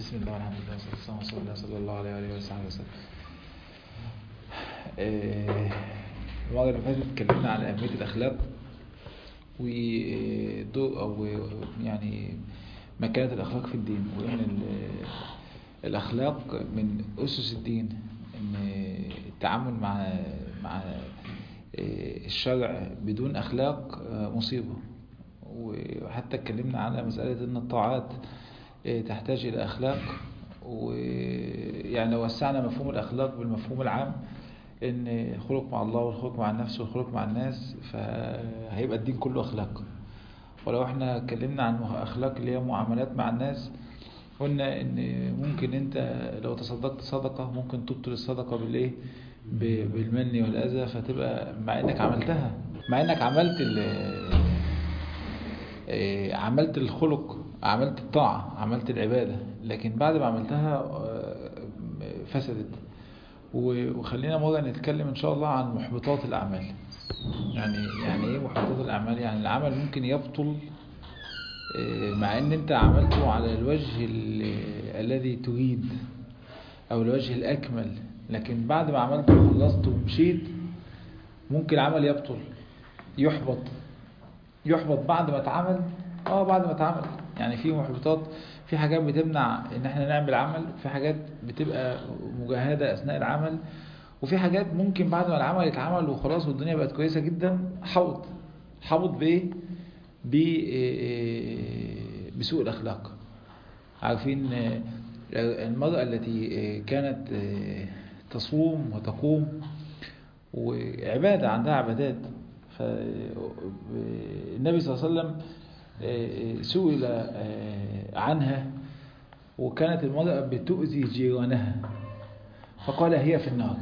بسم الله والحمد لله والصلاة والسلام على رسول الله صلى الله عليه وآله وصحبه وسلم آه، المرة اللي فاتت اتكلمنا على أهمية الأخلاق ودور أو يعني مكانة الأخلاق في الدين وإن ال- الأخلاق من أسس الدين إن التعامل مع مع آه، الشرع بدون أخلاق آه، مصيبة وحتى اتكلمنا على مسألة أن الطاعات آه، تحتاج إلى أخلاق ويعني لو وسعنا مفهوم الأخلاق بالمفهوم العام ان الخلق مع الله والخلق مع النفس والخلق مع الناس فهيبقى الدين كله اخلاق ولو احنا اتكلمنا عن اخلاق اللي هي معاملات مع الناس قلنا ان ممكن انت لو تصدقت صدقة ممكن تبطل الصدقة بالايه ب- بالمن والاذى فتبقى مع انك عملتها مع انك عملت ال- آه، عملت الخلق عملت الطاعة عملت العبادة لكن بعد ما عملتها آه، فسدت و- وخلينا مرة نتكلم إن شاء الله عن محبطات الأعمال يعني يعني إيه محبطات الأعمال يعني العمل ممكن يبطل آه، مع إن أنت عملته على الوجه ال- الذي تريد أو الوجه الأكمل لكن بعد ما عملته وخلصت ومشيت ممكن العمل يبطل يحبط يحبط بعد ما اتعمل اه بعد ما اتعمل يعني في محبطات في حاجات بتمنع ان احنا نعمل عمل في حاجات بتبقى مجاهدة اثناء العمل وفي حاجات ممكن بعد ما العمل يتعمل وخلاص والدنيا بقت كويسة جدا حبط حبط بايه ب- إيه- بسوء الاخلاق عارفين آه، المرأة التي آه، كانت آه، تصوم وتقوم وعبادة عندها عبادات فالنبي صلى الله عليه وسلم آه، سئل آه، عنها وكانت المرأة بتؤذي جيرانها فقال هي في النار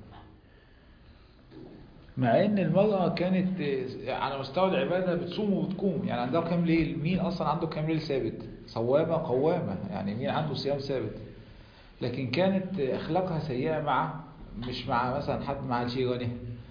مع ان المرأة كانت آه، على مستوى العبادة بتصوم وبتقوم يعني عندها كام ليل مين اصلا عنده كام ليل ثابت صوامة قوامة يعني مين عنده صيام ثابت لكن كانت اخلاقها سيئة مع مش مع مثلا حد مع جيرانها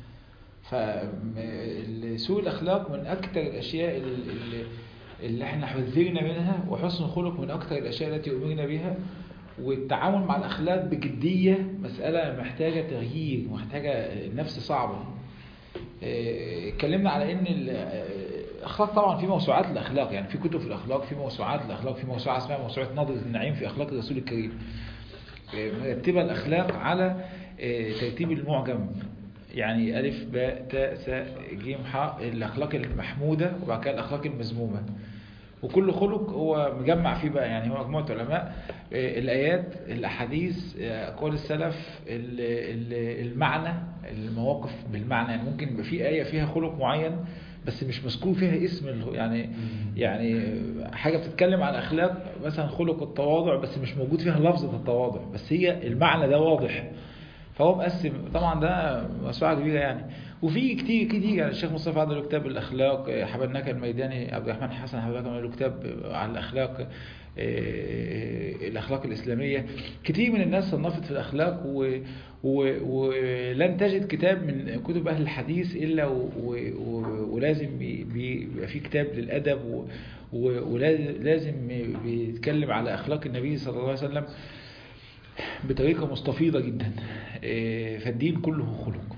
فسوء الأخلاق من أكثر الأشياء اللي, اللي احنا حذرنا منها وحسن الخلق من أكثر الأشياء التي أمرنا بها والتعامل مع الأخلاق بجدية مسألة محتاجة تغيير محتاجة نفس صعبة اه، اتكلمنا على ان ال- الاخلاق طبعا في موسوعات الاخلاق يعني في كتب في الاخلاق في موسوعات الاخلاق في موسوعه اسمها موسوعه نظره النعيم في اخلاق الرسول الكريم اه، مرتبه الاخلاق على اه، ترتيب المعجم يعني ألف باء تاء ساء جيم حاء الأخلاق المحمودة وبعد كده الأخلاق المذمومة وكل خلق هو مجمع فيه بقى يعني هو مجموعة علماء آه، الآيات الأحاديث آه، أقوال السلف ال- ال- المعنى المواقف بالمعنى يعني ممكن يبقى في آية فيها خلق معين بس مش مذكور فيها اسم ال- يعني يعني حاجة بتتكلم عن أخلاق مثلا خلق التواضع بس مش موجود فيها لفظة التواضع بس هي المعنى ده واضح فهو مقسم طبعا ده موسوعه كبيره يعني وفي كتير كتير يعني الشيخ مصطفى عنده له كتاب الاخلاق حبناك الميداني عبد الرحمن حسن حبناك له كتاب على الاخلاق آه، الاخلاق الاسلاميه كتير من الناس صنفت في الاخلاق و و ولن تجد كتاب من كتب اهل الحديث الا و و و ولازم بي- بي- يبقى في كتاب للادب و و- ولازم بيتكلم على اخلاق النبي صلى الله عليه وسلم بطريقة مستفيضة جدا إيه، فالدين كله خلق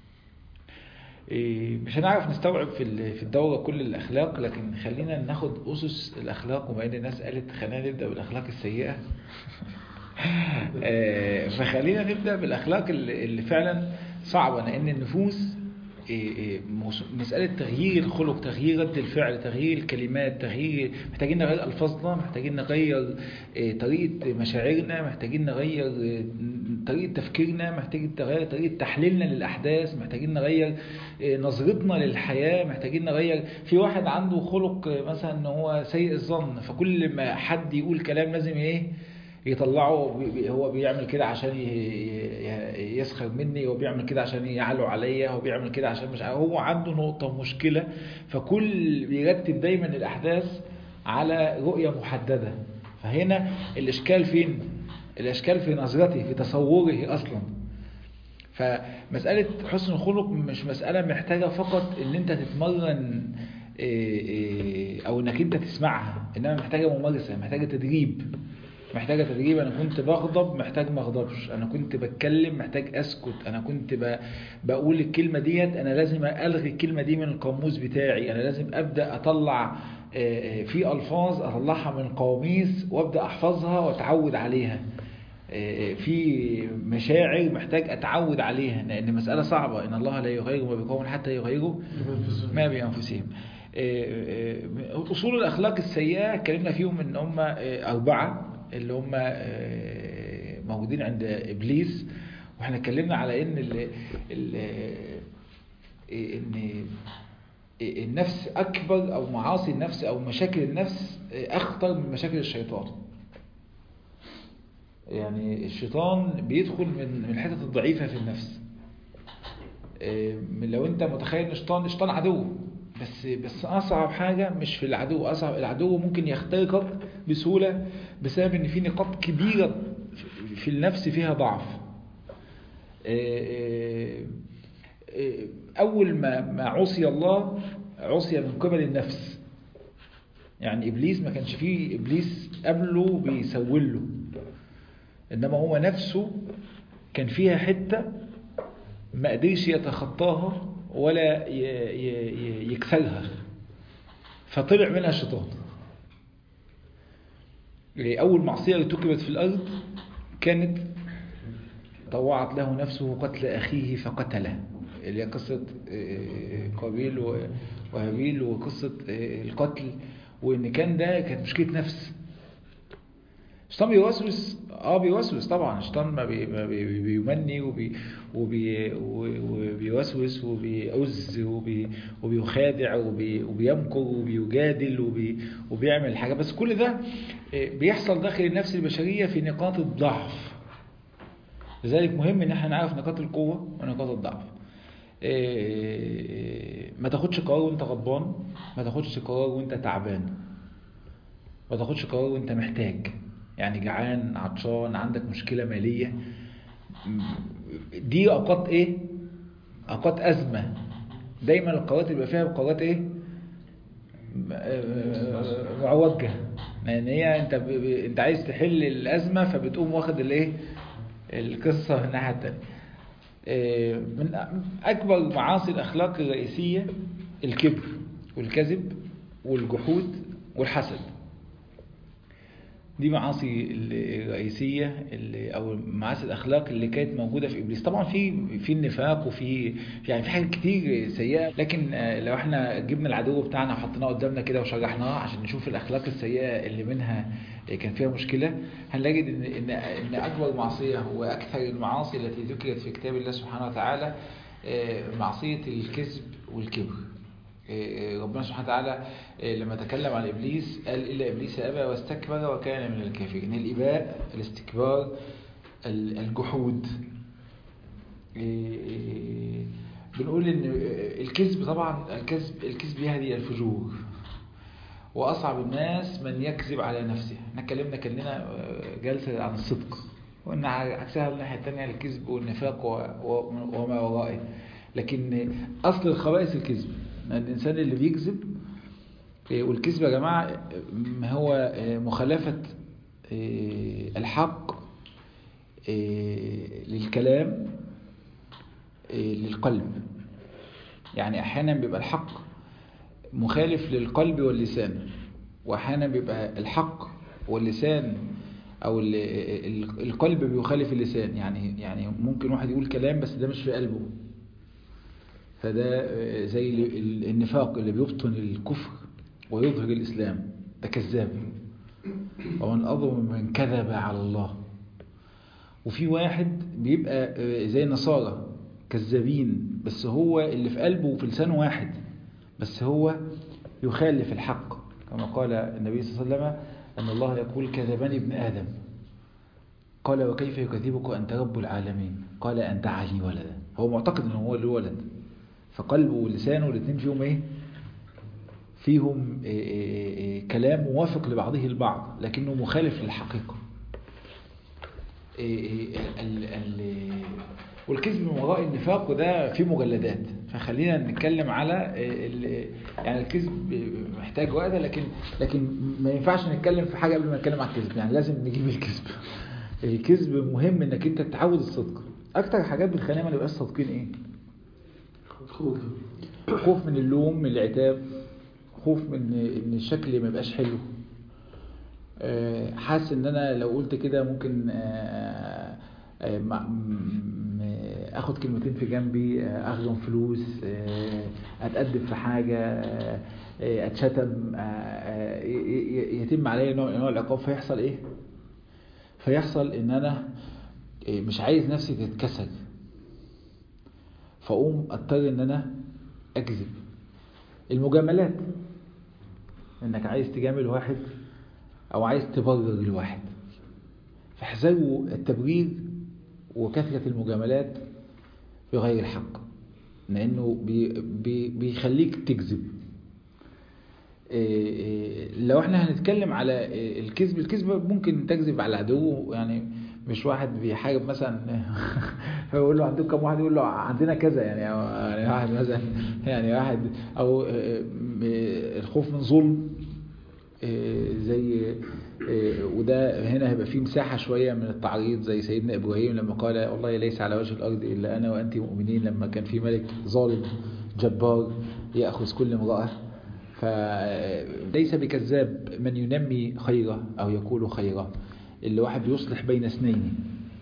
إيه، مش هنعرف نستوعب في ال- في الدورة كل الأخلاق لكن خلينا ناخد أسس الأخلاق وما إن الناس قالت خلينا نبدأ بالأخلاق السيئة آه، فخلينا نبدأ بالأخلاق اللي اللي فعلا صعبة لأن النفوس إيه، إيه، موس- مسألة تغيير الخلق تغيير رد الفعل تغيير الكلمات تغيير محتاجين نغير ألفاظنا محتاجين نغير إيه، طريقة مشاعرنا محتاجين نغير إيه، طريقة تفكيرنا محتاجين نغير طريقة تحليلنا للأحداث محتاجين نغير إيه، نظرتنا للحياة محتاجين نغير في واحد عنده خلق إيه، مثلا ان هو سيء الظن فكل ما حد يقول كلام لازم ايه يطلعه بي- بي- هو بيعمل كده عشان ي- ي- يسخر مني هو بيعمل كده عشان يعلو عليا هو بيعمل كده عشان مش عارف- هو عنده نقطة مشكلة فكل بيرتب دايما الأحداث على رؤية محددة فهنا الإشكال فين؟ الإشكال في نظرته في تصوره أصلا فمسألة حسن الخلق مش مسألة محتاجة فقط ان انت تتمرن إيه إيه او انك انت تسمعها انما محتاجة ممارسة محتاجة تدريب محتاجة تدريب أنا كنت بغضب محتاج ما أغضبش أنا كنت بتكلم محتاج أسكت أنا كنت ب... بقول الكلمة ديت أنا لازم ألغي الكلمة دي من القاموس بتاعي أنا لازم أبدأ أطلع آه، آه، في ألفاظ أطلعها من القواميس وأبدأ أحفظها وأتعود عليها آه، في مشاعر محتاج أتعود عليها لأن مسألة صعبة إن الله لا يغير ما بقوم حتى يغيروا ما بأنفسهم آه، آه، أصول الأخلاق السيئة اتكلمنا فيهم إن هم آه، أربعة اللي هم آه، موجودين عند إبليس وإحنا اتكلمنا على إن ال ال إن النفس أكبر أو معاصي النفس أو مشاكل النفس أخطر من مشاكل الشيطان يعني الشيطان بيدخل من من الحتت الضعيفة في النفس آه، من لو انت متخيل ان الشيطان الشيطان عدو بس بس اصعب حاجة مش في العدو اصعب العدو ممكن يخترقك بسهولة بسبب ان في نقاط كبيرة في- في النفس فيها ضعف آه، آه، آه، اول ما ما عصي الله عصي من قبل النفس يعني ابليس ما كانش فيه ابليس قبله بيسول له انما هو نفسه كان فيها حتة ما قدرش يتخطاها ولا ي- ي- ي- يكسرها فطلع منها الشيطان أول معصية ارتكبت في الأرض كانت طوعت له نفسه قتل أخيه فقتله اللي هي قصة آه، قابيل و- وهابيل وقصة آه، القتل وإن كان ده كانت مشكلة نفس الشيطان بيوسوس اه بيوسوس طبعا الشيطان ما بي ما بي بيمني وبي وبي وبيوسوس وبيعز وبي وبيخادع وبي وبيمكر وبيجادل وبي وبيعمل حاجة بس كل ده آه، بيحصل داخل النفس البشرية في نقاط الضعف لذلك مهم ان احنا نعرف نقاط القوة ونقاط الضعف آه، ما تاخدش قرار وانت غضبان ما تاخدش قرار وانت تعبان ما تاخدش قرار وانت محتاج يعني جعان عطشان عندك مشكلة مالية م- دي اوقات ايه اوقات ازمة دايما القرارات اللي بيبقى فيها قرارات ايه م- آه، معوجة لان هي انت ب... ب... انت عايز تحل الازمة فبتقوم واخد الايه القصة من الناحية التانية آه، من اكبر معاصي الاخلاق الرئيسية الكبر والكذب والجحود والحسد دي معاصي الرئيسية اللي أو معاصي الأخلاق اللي كانت موجودة في إبليس طبعا في في النفاق وفي يعني في حاجات كتير سيئة لكن آه، لو احنا جبنا العدو بتاعنا وحطيناه قدامنا كده وشرحناه عشان نشوف الأخلاق السيئة اللي منها كان فيها مشكلة هنلاقي إن إن إن أكبر معصية وأكثر المعاصي التي ذكرت في كتاب الله سبحانه وتعالى آه، معصية الكذب والكبر إيه، ربنا سبحانه وتعالى إيه، لما تكلم عن إبليس قال إلا إبليس أبى واستكبر وكان من الكافرين الإباء الاستكبار ال- الجحود إيه، بنقول إن الكذب طبعا الكذب الكذب يهدي الفجور وأصعب الناس من يكذب على نفسه احنا اتكلمنا كان لنا جلسة عن الصدق وإن عكسها الناحية التانية الكذب والنفاق و- و- وما ورائه لكن أصل الخبائث الكذب الإنسان اللي بيكذب إيه، والكذب يا جماعة ما هو إيه، مخالفة إيه، الحق إيه، للكلام إيه، للقلب يعني أحيانا بيبقى الحق مخالف للقلب واللسان وأحيانا بيبقى الحق واللسان أو ال- ال- القلب بيخالف اللسان يعني يعني ممكن واحد يقول كلام بس ده مش في قلبه فده آه، زي ال- ال- النفاق اللي بيبطن الكفر ويظهر الإسلام ده كذاب ومن أظلم من كذب على الله وفي واحد بيبقى آه، زي النصارى كذابين بس هو اللي في قلبه وفي لسانه واحد بس هو يخالف الحق كما قال النبي صلى الله عليه وسلم أن الله يقول كذبني ابن آدم قال وكيف يكذبك وأنت رب العالمين قال أن دعا لي ولدا هو معتقد أنه هو اللي ولد فقلبه ولسانه الاثنين فيهم ايه فيهم إيه إيه إيه كلام موافق لبعضه البعض لكنه مخالف للحقيقة إيه إيه ال- ال- والكذب من وراء النفاق وده فيه مجلدات فخلينا نتكلم على يعني الكذب محتاج وقت لكن لكن ما ينفعش نتكلم في حاجه قبل ما نتكلم على الكذب يعني لازم نجيب الكذب الكذب مهم انك انت تتعود الصدق اكتر حاجات بتخلينا ما نبقاش صادقين ايه خوف خوف من اللوم من العتاب خوف من ان الشكل ما يبقاش حلو حاسس ان انا لو قلت كده ممكن اخد كلمتين في جنبي اخدم فلوس اتقدم في حاجة اتشتم يتم عليا نوع نوع العقاب فيحصل ايه فيحصل ان انا مش عايز نفسي تتكسر فاقوم اضطر ان انا اكذب المجاملات انك عايز تجامل واحد او عايز تبرر لواحد فاحذروا التبرير وكثرة المجاملات بغير الحق لانه بي بي بيخليك تكذب لو احنا هنتكلم على الكذب الكذب ممكن تكذب على العدو يعني مش واحد بيحارب مثلا فيقول له عندك كم واحد يقول له عندنا كذا يعني يعني واحد مثلا يعني واحد او الخوف من ظلم زي وده هنا هيبقى فيه مساحة شوية من التعريض زي سيدنا إبراهيم لما قال والله ليس على وجه الأرض إلا أنا وأنت مؤمنين لما كان في ملك ظالم جبار يأخذ كل امرأة فليس بكذاب من ينمي خيرا أو يقول خيرا اللي واحد بيصلح بين اثنين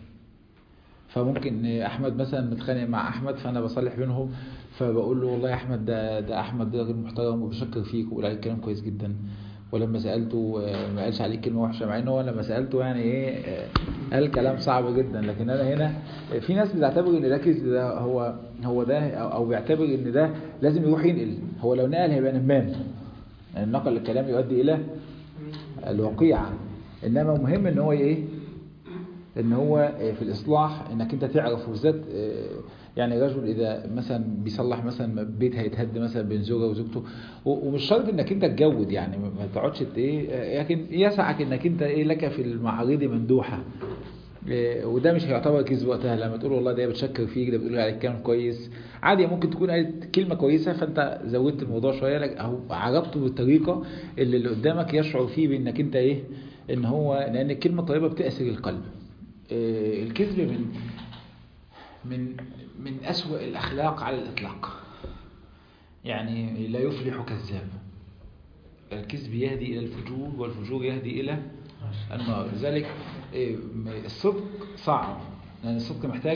فممكن احمد مثلا متخانق مع احمد فانا بصلح بينهم فبقول له والله يا احمد ده ده احمد ده راجل محترم وبشكر فيك وبقول عليك كلام كويس جدا ولما سالته ما قالش عليك كلمه وحشه مع ان هو لما سالته يعني ايه قال كلام صعب جدا لكن انا هنا في ناس بتعتبر ان ده كذب ده هو هو ده او بيعتبر ان ده لازم يروح ينقل هو لو نقل هيبقى نمام يعني نقل الكلام يؤدي الى الوقيعه انما مهم ان هو ايه ان هو في الاصلاح انك انت تعرف بالذات يعني رجل اذا مثلا بيصلح مثلا بيت هيتهد مثلا بين زوجه وزوجته ومش شرط انك انت تجود يعني ما تقعدش ايه لكن يسعك انك انت ايه لك في المعارض مندوحه وده مش هيعتبر كذب وقتها لما تقول والله ده بتشكر فيك ده بتقول عليك كلام كويس عادي ممكن تكون قالت كلمه كويسه فانت زودت الموضوع شويه لك او عرضته بالطريقه اللي اللي قدامك يشعر فيه بانك انت ايه ان هو لان الكلمه الطيبه بتاثر القلب الكذب من من من أسوأ الأخلاق على الإطلاق يعني لا يفلح كذاب الكذب يهدي إلى الفجور والفجور يهدي إلى النار لذلك الصدق صعب لأن الصدق محتاج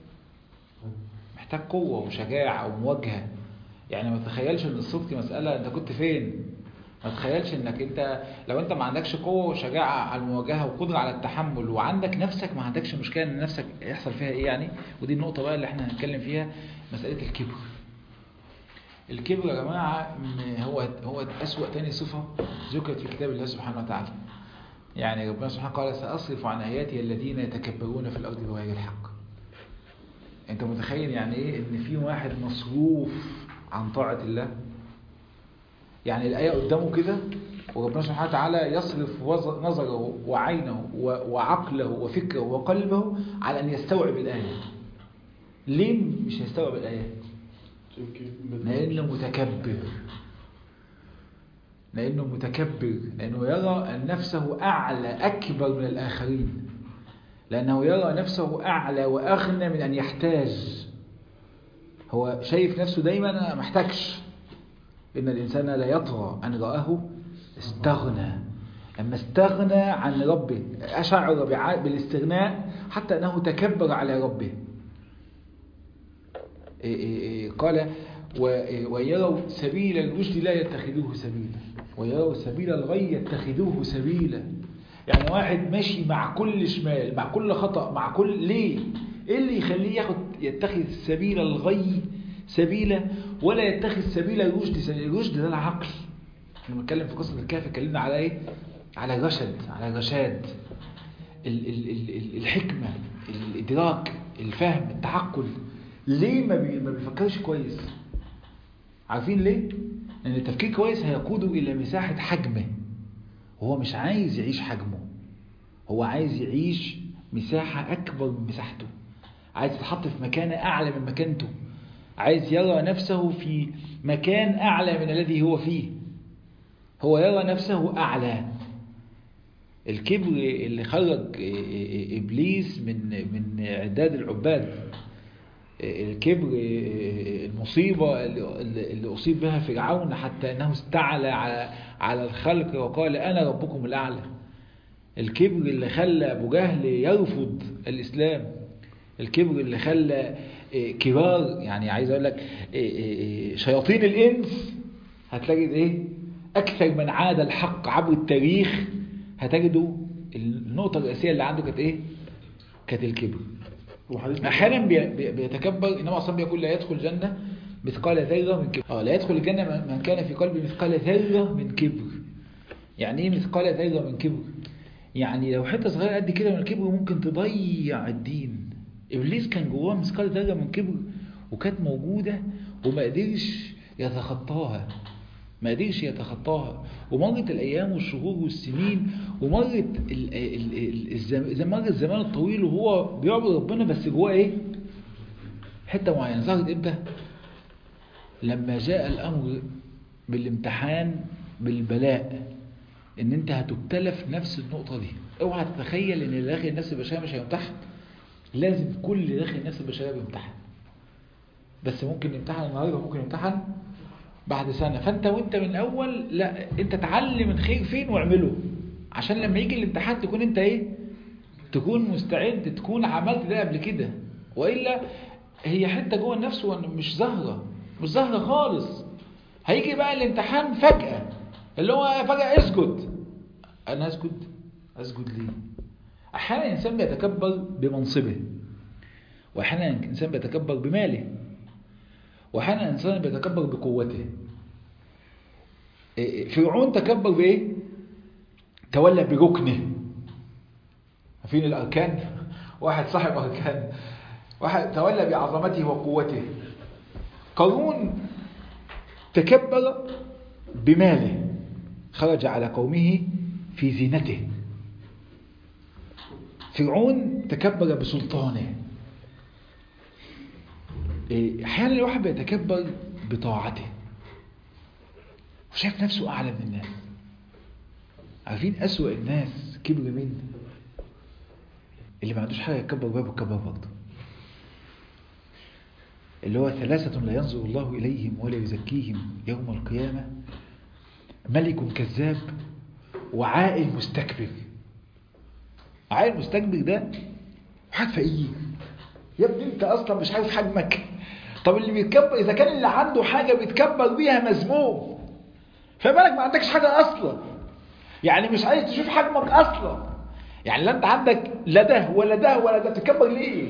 محتاج قوة وشجاعة ومواجهة يعني ما تخيلش ان الصدق مسألة انت كنت فين ما تخيلش انك انت لو انت ما عندكش قوة وشجاعة على المواجهة وقدرة على التحمل وعندك نفسك ما عندكش مشكلة ان نفسك يحصل فيها ايه يعني ودي النقطة بقى اللي احنا هنتكلم فيها مسألة الكبر الكبر يا جماعة هو هو أسوأ تاني صفة ذكرت في كتاب الله سبحانه وتعالى يعني ربنا سبحانه قال سأصرف عن آياتي الذين يتكبرون في الأرض بغير الحق انت متخيل يعني ايه ان في واحد مصروف عن طاعة الله يعني الآية قدامه كده وربنا سبحانه وتعالى يصرف نظره وعينه وعقله وفكره وقلبه على أن يستوعب الآية ليه مش هيستوعب الآية لأنه متكبر لأنه متكبر لأنه يرى أن نفسه أعلى أكبر من الآخرين لأنه يرى نفسه أعلى وأغنى من أن يحتاج هو شايف نفسه دايما أنا محتاجش إن الإنسان لا يطغى أن رآه استغنى لما استغنى عن ربه أشعر بالاستغناء حتى أنه تكبر على ربه قال ويروا سبيل الرشد لا يتخذوه سبيلا ويروا سبيل الغي يتخذوه سبيلا يعني واحد ماشي مع كل شمال مع كل خطأ مع كل ليه ايه اللي يخليه ياخد يتخذ سبيل الغي سبيلا ولا يتخذ سبيل الرشد سبيلا الرشد ده العقل لما نتكلم في قصة الكهف اتكلمنا على ايه على رشد على رشاد ال ال ال الحكمة الإدراك الفهم التعقل ليه ما, بي ما بيفكرش كويس عارفين ليه لأن التفكير كويس هيقوده إلى مساحة حجمه وهو مش عايز يعيش حجمه هو عايز يعيش مساحة أكبر من مساحته عايز يتحط في مكانة أعلى من مكانته عايز يرى نفسه في مكان أعلى من الذي هو فيه هو يرى نفسه أعلى الكبر اللي خرج إبليس من من عداد العباد الكبر المصيبة اللي أصيب بها فرعون حتى أنه استعلى على على الخلق وقال أنا ربكم الأعلى الكبر اللي خلى أبو جهل يرفض الإسلام الكبر اللي خلى كبار يعني عايز أقول لك شياطين الإنس هتلاقي إيه أكثر من عاد الحق عبر التاريخ هتجدوا النقطة الرئيسية اللي عنده كانت إيه كانت الكبر احيانا بيتكبر انما اصلا بيقول لا يدخل الجنه مثقال ذره من كبر اه لا يدخل الجنه من كان في قلبه مثقال ذره من كبر يعني ايه مثقال ذره من كبر يعني لو حته صغيره قد كده من الكبر ممكن تضيع الدين ابليس كان جواه مثقال ذره من كبر وكانت موجوده وما قدرش يتخطاها ما قدرش يتخطاها ومرت الايام والشهور والسنين ومرت ال ال ال مر الزمان الطويل وهو بيعبد ربنا بس جواه ايه حته معينه ظهرت امتى لما جاء الامر بالامتحان بالبلاء ان انت هتبتلى في نفس النقطه دي اوعى تتخيل ان اللي داخل النفس البشريه مش هيمتحن لازم كل اللي داخل النفس البشريه بيمتحن بس ممكن يمتحن النهارده ممكن يمتحن بعد سنة فانت وانت من الاول لا انت تعلم الخير فين واعمله عشان لما يجي الامتحان تكون انت ايه تكون مستعد تكون عملت ده قبل كده وإلا هي حتة جوه النفس مش ظاهرة مش ظاهرة خالص هيجي بقى الامتحان فجأة اللي هو فجأة اسجد انا اسجد اسجد ليه احيانا الانسان بيتكبر بمنصبه واحيانا الانسان بيتكبر بماله واحيانا الانسان بيتكبر بقوته فرعون تكبر بايه تولى بركنه عارفين الاركان واحد صاحب اركان واحد تولى بعظمته وقوته قارون تكبر بماله خرج على قومه في زينته فرعون تكبر بسلطانه احيانا الواحد بيتكبر بطاعته وشايف نفسه اعلى من الناس عارفين اسوأ الناس كبر مين اللي ما عندوش حاجه يكبر بابه كبر برضه اللي هو ثلاثة لا ينظر الله إليهم ولا يزكيهم يوم القيامة ملك كذاب وعائل مستكبر عائل مستكبر ده واحد فقير يا ابني انت اصلا مش عارف حجمك طب اللي بيتكبر اذا كان اللي عنده حاجة بيتكبر بيها مذموم فبالك ما عندكش حاجة اصلا يعني مش عايز تشوف حجمك اصلا يعني لا انت عندك لا ده ولا ده ولا ده تكبر ليه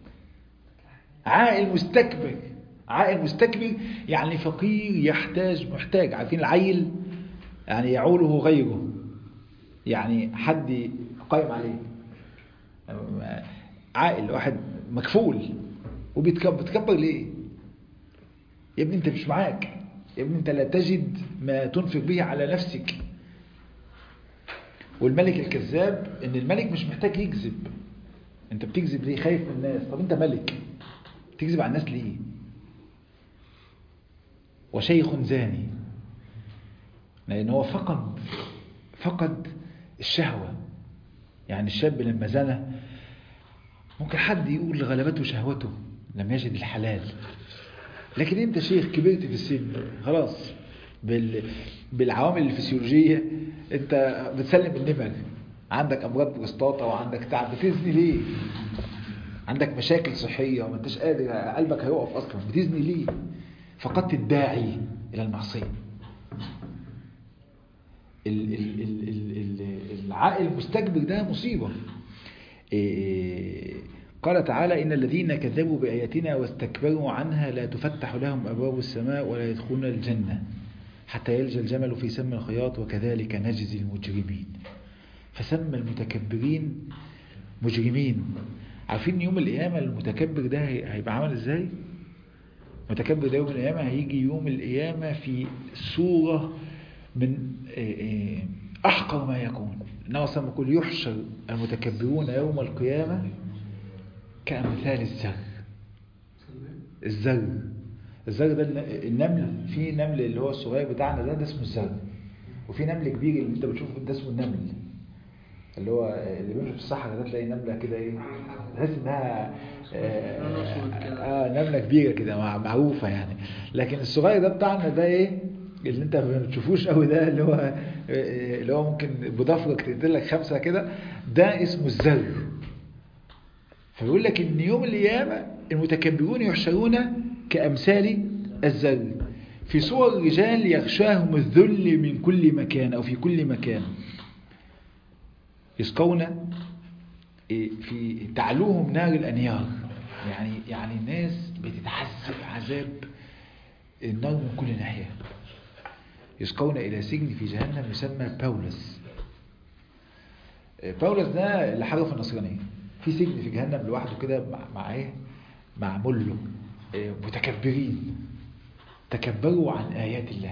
عائل مستكبر عائل مستكبر يعني فقير يحتاج محتاج عارفين العيل يعني يعوله غيره يعني حد قايم عليه عائل واحد مكفول وبيتكبر بتكبر ليه يا ابني انت مش معاك يا ابني انت لا تجد ما تنفق به على نفسك والملك الكذاب ان الملك مش محتاج يكذب انت بتكذب ليه خايف من الناس طب انت ملك تكذب على الناس ليه وشيخ زاني لان هو فقد فقد الشهوة يعني الشاب لما زنى ممكن حد يقول غلبته شهوته لم يجد الحلال لكن انت شيخ كبرت في السن خلاص بال... بالعوامل الفسيولوجية انت بتسلم النمر عندك امراض بروستاتا وعندك تعب بتزني ليه عندك مشاكل صحية وما انتش قادر قلبك هيقف اصلا بتزني ليه فقدت الداعي الى المعصية ال... ال... ال... ال... العائل المستكبر ده مصيبة إيه... قال تعالى إن الذين كذبوا بآياتنا واستكبروا عنها لا تفتح لهم أبواب السماء ولا يدخلون الجنة حتى يلجى الجمل في سم الخياط وكذلك نجزي المجرمين فسمى المتكبرين مجرمين عارفين يوم القيامة المتكبر ده هيبقى عامل ازاي المتكبر ده يوم القيامة هيجي يوم القيامة في صورة من أحقر ما يكون إنما صلى يقول يحشر المتكبرون يوم القيامة كأمثال الزر الزر الزر ده الن- النمل في نمل اللي هو الصغير بتاعنا ده ده اسمه الزر وفي نمل كبير اللي انت بتشوفه ده اسمه النمل اللي هو اللي بيمشي في الصحراء ده تلاقي نمله كده ايه تحس انها آه, اه نمله كبيره كده مع- معروفه يعني لكن الصغير ده بتاعنا ده ايه اللي انت ما بتشوفوش قوي ده اللي هو آه، اللي هو ممكن بضفرك تقتل لك خمسه كده ده اسمه الزر فبيقول لك ان يوم القيامه المتكبرون يحشرون كامثال الزر في صور رجال يغشاهم الذل من كل مكان او في كل مكان يسقون إيه، في تعلوهم نار الانيار يعني يعني الناس بتتعذب عذاب النار من كل ناحيه يسقون الى سجن في جهنم يسمى باولس إيه، باولس ده اللي حرف النصرانيه في سجن في جهنم لوحده كده مع مع ايه معمول له إيه، متكبرين تكبروا عن ايات الله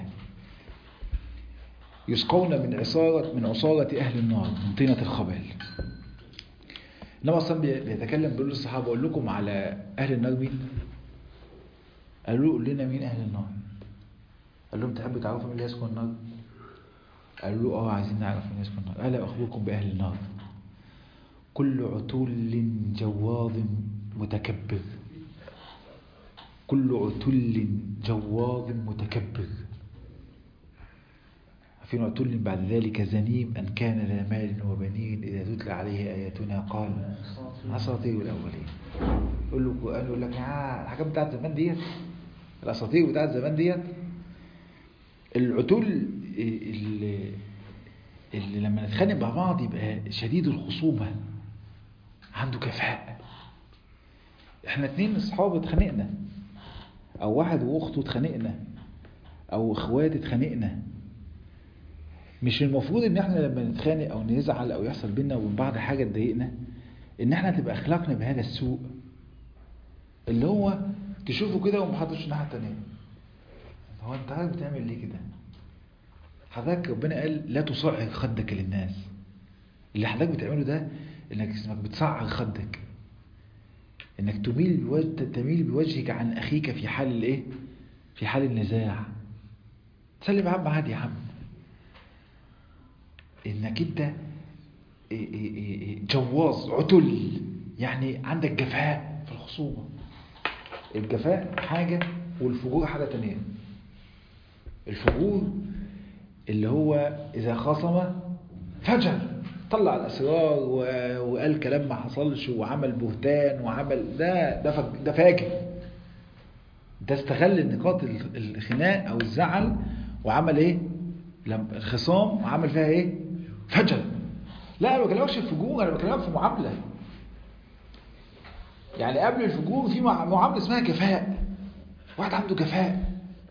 يسقون من عصارة من عصارة أهل النار من طينة الخبال إنما أصلا بي- بيتكلم بيقول للصحابة أقول لكم على أهل النار مين؟ قالوا له قول لنا مين أهل النار؟ قال لهم تحبوا تعرفوا مين اللي يسكن النار؟ قالوا له اه عايزين نعرف مين يسكن النار ألا أخبركم بأهل النار كل عتل جواظ متكبر كل عتل جواظ متكبر في عتل بعد ذلك زنيم أن كان ذا مال وبنين إذا تتلى عليه آياتنا قال أساطير الأولين يقول له القرآن يقول لك آه الحاجات بتاعت زمان ديت الأساطير بتاعت زمان ديت العتل اللي, اللي لما نتخانق مع بعض يبقى شديد الخصومة عنده كفاءة احنا اتنين اصحاب اتخانقنا او واحد واخته اتخانقنا او اخوات اتخانقنا مش المفروض ان احنا لما نتخانق او نزعل او يحصل بينا وبين بعض حاجه تضايقنا ان احنا تبقى اخلاقنا بهذا السوء اللي هو تشوفه كده ومحطش الناحيه التانيه هو انت عارف بتعمل ليه كده حضرتك ربنا قال لا تصعر خدك للناس اللي حضرتك بتعمله ده انك اسمك بتصعر خدك انك تميل بوجه تميل بوجهك عن اخيك في حال الايه في حال النزاع تسلم يا عم عادي يا عم انك انت إيه إيه إيه جواز عتل يعني عندك جفاء في الخصومة الجفاء حاجة والفجور حاجة تانية الفجور اللي هو إذا خاصم فجر طلع الأسرار و- وقال كلام ما حصلش وعمل بهتان وعمل ده ده فج- ده فاجر ده استغل نقاط ال- الخناق أو الزعل وعمل إيه؟ لم الخصام وعمل فيها إيه؟ فجر لا انا ما بكلمكش في فجور انا بكلمك في معامله يعني قبل الفجور في مع- معامله اسمها كفاء واحد عنده كفاء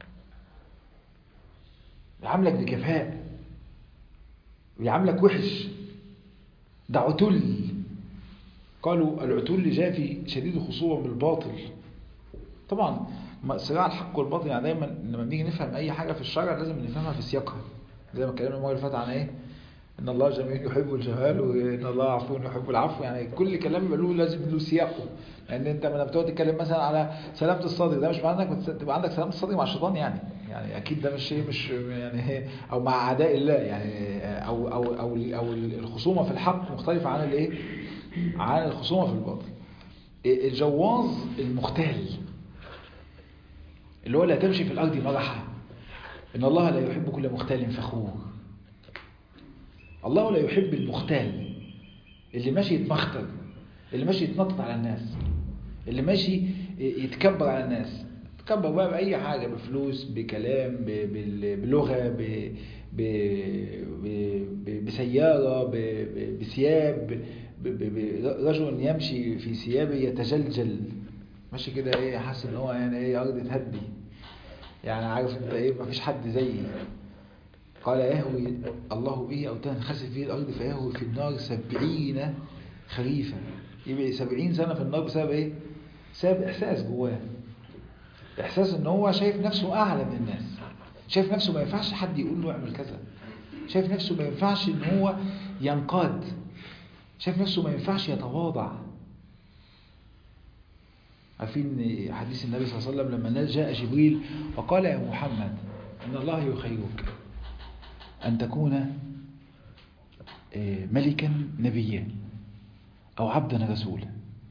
يعاملك بكفاء ويعاملك وحش ده عتل قالوا العتل جافي شديد الخصوبة من الباطل طبعا ما- صراع الحق والباطل يعني دايما لما بنيجي نفهم اي حاجه في الشرع لازم نفهمها في سياقها زي ما اتكلمنا المره اللي فاتت عن ايه ان الله جميل يحب الجمال وان الله عفو يحب العفو يعني كل كلام يبقى له لازم له سياقه لان انت لما بتقعد تتكلم مثلا على سلامه الصدر ده مش معناه انك بتس- تبقى عندك سلامه الصدر مع الشيطان يعني يعني اكيد ده مش شيء مش يعني او مع اعداء الله يعني او او او او الخصومه في الحق مختلفه عن الايه عن الخصومه في الباطل الجواز المختال اللي هو لا تمشي في الارض مرحا ان الله لا يحب كل مختال فخور الله لا يحب المختال اللي ماشي يتمختل اللي ماشي يتنطط على الناس اللي ماشي يتكبر على الناس يتكبر بقى بأي حاجة بفلوس بكلام ب- بال- بلغة ب- ب- ب- ب- بسيارة ب- ب- بثياب ب- ب- برجل يمشي في ثيابه يتجلجل ماشي كده ايه حاسس ان هو يعني ايه ارض تهدي يعني عارف انت ايه مفيش حد زيي قال يهوي الله به أو تنخسف به الأرض فيهوي في النار سبعين خريفا يبقى سبعين سنة في النار بسبب إيه؟ بسبب إحساس جواه إحساس إن هو شايف نفسه أعلى من الناس شايف نفسه ما ينفعش حد يقول له اعمل كذا شايف نفسه ما ينفعش إن هو ينقاد شايف نفسه ما ينفعش يتواضع عارفين حديث النبي صلى الله عليه وسلم لما جاء جبريل وقال يا محمد إن الله يخيرك أن تكون ملكا نبيا أو عبدا رسولا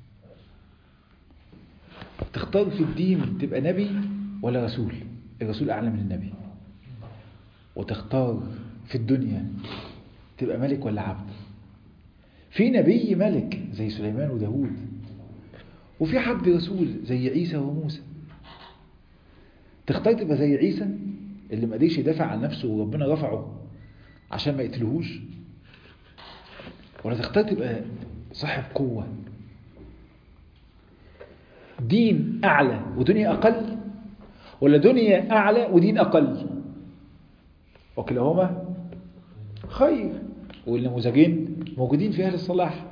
تختار في الدين تبقى نبي ولا رسول الرسول أعلى من النبي وتختار في الدنيا تبقى ملك ولا عبد في نبي ملك زي سليمان وداود وفي حد رسول زي عيسى وموسى تختار تبقى زي عيسى اللي ما قدرش يدافع عن نفسه وربنا رفعه عشان ما يقتلهوش ولا تختار تبقى صاحب قوة دين أعلى ودنيا أقل ولا دنيا أعلى ودين أقل وكلاهما خير والنموذجين موجودين في أهل الصلاح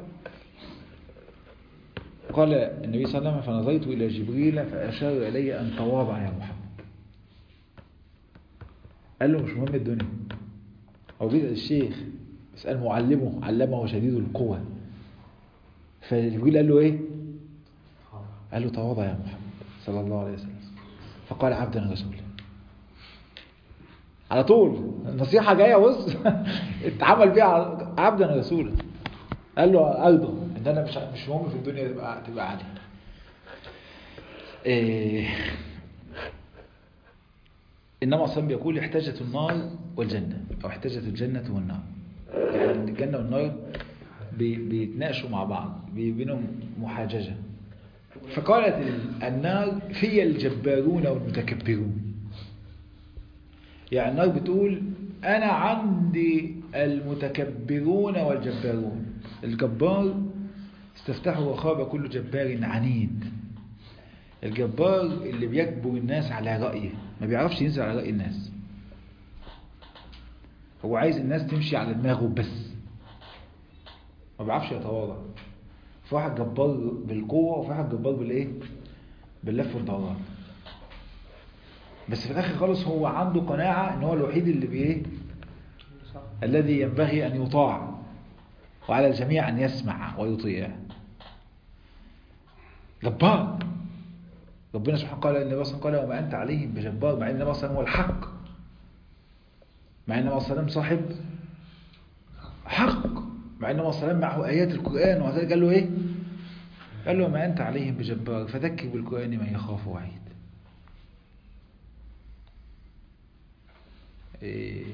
قال النبي صلى الله عليه وسلم فنظرت إلى جبريل فأشار إلي أن تواضع يا محمد قال له مش مهم الدنيا هو بيسأل الشيخ بيسأل معلمه علمه شديد القوة فجبريل قال له ايه قال له تواضع يا محمد صلى الله عليه وسلم فقال عبدا رسولا على طول النصيحة جاية بص اتعمل بيها عبدا رسولا قال له أيضا ان انا مش مش مهم في الدنيا تبقى تبقى عالي إيه انما اصلا بيقول احتاجت النار والجنه او احتاجت الجنه والنار يعني الجنه والنار بيتناقشوا مع بعض بينهم محاججه فقالت النار في الجبارون والمتكبرون يعني النار بتقول انا عندي المتكبرون والجبارون الجبار استفتحوا وخاب كل جبار عنيد الجبار اللي بيجبر الناس على رأيه ما بيعرفش ينزل على رأي الناس هو عايز الناس تمشي على دماغه بس ما بيعرفش يتواضع في واحد جبار بالقوة وفي واحد جبار بالايه باللف والدوران بس في الاخر خالص هو عنده قناعة ان هو الوحيد اللي بايه الذي ينبغي ان يطاع وعلى الجميع ان يسمع ويطيع جبار ربنا سبحانه قال النبي صلى الله عليه وسلم قال وما انت عليهم بجبار مع ان النبي صلى الله عليه وسلم هو الحق مع ان النبي صلى الله عليه وسلم صاحب حق مع ان النبي صلى الله عليه وسلم معه ايات القران وذلك قال له ايه قال له ما انت عليهم بجبار فذكر بالقران من يخاف وعيد إيه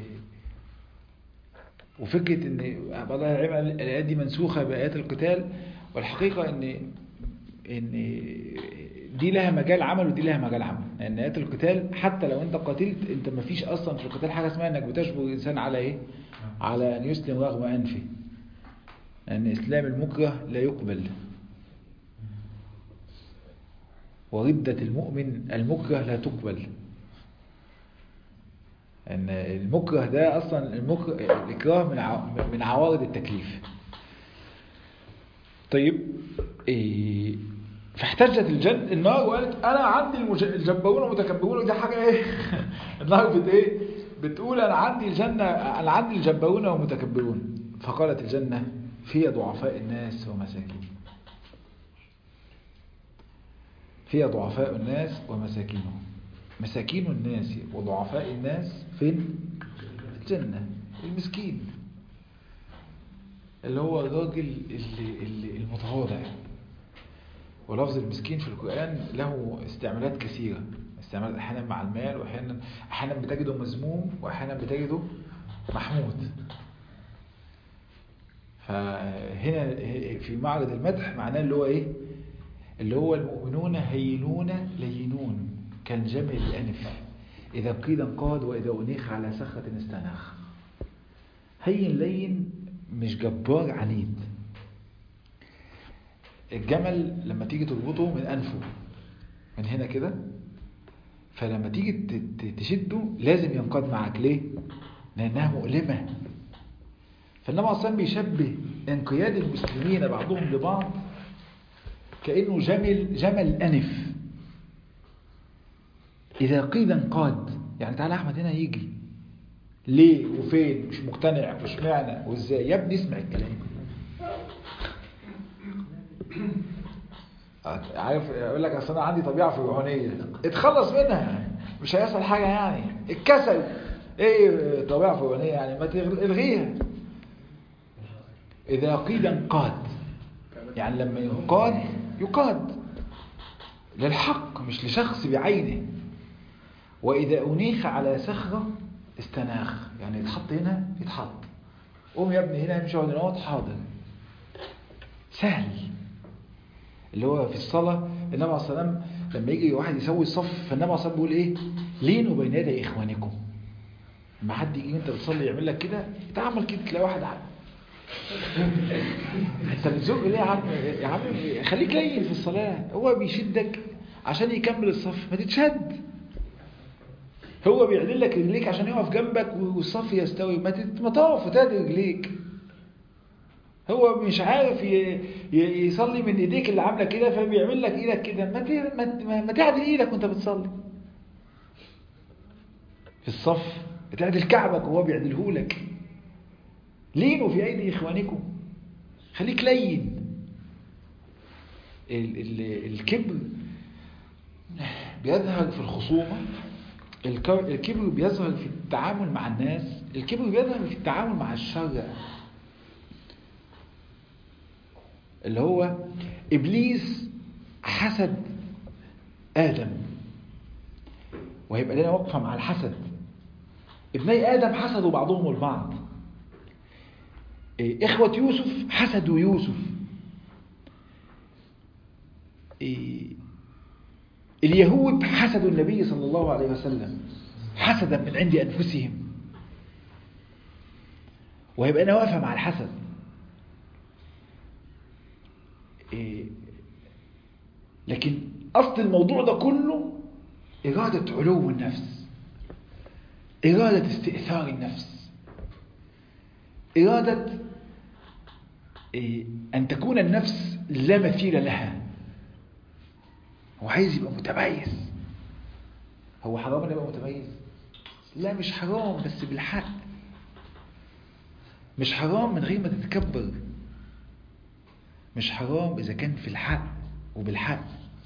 وفكرة ان بعض العلماء الايات دي منسوخة بايات القتال والحقيقة ان ان دي لها مجال عمل ودي لها مجال عمل لان ايات القتال حتى لو انت قتلت انت ما فيش اصلا في القتال حاجة اسمها انك بتجبر الانسان على ايه على ان يسلم رغم انفه لان اسلام المكره لا يقبل وردة المؤمن المكره لا تقبل ان المكره ده اصلا المكره الاكراه من ع... من عوارض التكليف طيب إيه فاحتجت الجن النار وقالت انا عندي المج... الجبارون والمتكبرون ودي حاجه ايه النار بت ايه بتقول انا عندي الجنه انا عندي الجبارون والمتكبرون فقالت الجنه في ضعفاء الناس ومساكين فيها ضعفاء الناس ومساكينهم مساكين الناس وضعفاء الناس فين الجنة المسكين اللي هو الراجل اللي, اللي المتواضع ولفظ المسكين في القرآن له استعمالات كثيرة استعمالات أحيانا مع المال وأحيانا أحيانا بتجده مذموم وأحيانا بتجده محمود فهنا في معرض المدح معناه اللي هو ايه اللي هو المؤمنون هينون لينون كالجمل الأنف إذا قيل انقاد وإذا أنيخ على سخة استناخ هين لين مش جبار عنيد الجمل لما تيجي تربطه من أنفه من هنا كده فلما تيجي تشده لازم ينقاد معك ليه لأنها مؤلمة فالنبي أصلا بيشبه انقياد المسلمين بعضهم لبعض كأنه جمل جمل أنف إذا قيل انقاد يعني تعالى أحمد هنا يجي ليه وفين مش مقتنع مش معنى وازاي يا ابني اسمع الكلام عارف يقول لك اصل انا عندي طبيعه فرعونيه اتخلص منها مش هيحصل حاجه يعني الكسل ايه طبيعه فرعونيه يعني ما تلغيها اذا قيل انقاد يعني لما ينقاد يقاد للحق مش لشخص بعينه واذا انيخ على صخره استناخ يعني يتحط هنا يتحط قوم يا ابني هنا مش اقعد هنا حاضر سهل اللي هو في الصلاة النبي عليه الصلاة والسلام لما يجي واحد يسوي الصف فالنبي عليه الصلاة بيقول ايه لينوا بين يدي اخوانكم لما حد يجي انت بتصلي يعمل لك كده تعمل كده تلاقي واحد عم. انت بتزق ليه يا عم يا عم خليك لين في الصلاة هو بيشدك عشان يكمل الصف ما تتشد هو بيعدل لك رجليك عشان يقف جنبك والصف يستوي ما تقف وتهدي رجليك هو مش عارف يصلي من ايديك اللي عامله كده فبيعمل لك ايدك كده ما ما, ما تعدل ايدك وانت بتصلي في الصف تعدل كعبك وهو بيعدله لك لينوا في ايدي اخوانكم خليك لين ال ال الكبر بيظهر في الخصومه الكبر بيظهر في التعامل مع الناس الكبر بيظهر في التعامل مع الشر اللي هو إبليس حسد آدم وهيبقى لنا وقفة مع الحسد ابني آدم حسدوا بعضهم البعض إخوة يوسف حسدوا يوسف اليهود حسدوا النبي صلى الله عليه وسلم حسدا من عند أنفسهم وهيبقى أنا واقفة مع الحسد لكن أصل الموضوع ده كله إرادة علو النفس إرادة استئثار النفس إرادة أن تكون النفس لا مثيل لها هو عايز يبقى متميز هو حرام ان يبقى متميز لا مش حرام بس بالحق مش حرام من غير ما تتكبر مش حرام إذا كان في الحق وبالحق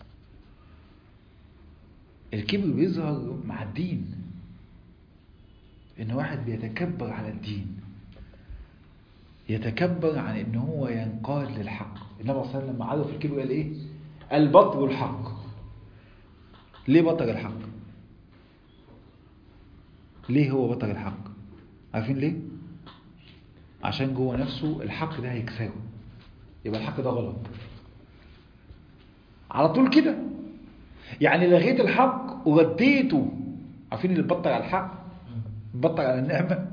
الكبر بيظهر مع الدين إن واحد بيتكبر على الدين يتكبر عن إن هو ينقاد للحق النبي صلى الله عليه وسلم لما عرف الكبر قال إيه؟ البطر الحق ليه بطر الحق؟ ليه هو بطر الحق؟ عارفين ليه؟ عشان جوه نفسه الحق ده هيكسره يبقى الحق ده غلط على طول كده يعني لغيت الحق ورديته عارفين اللي بطل على الحق بطل على النعمة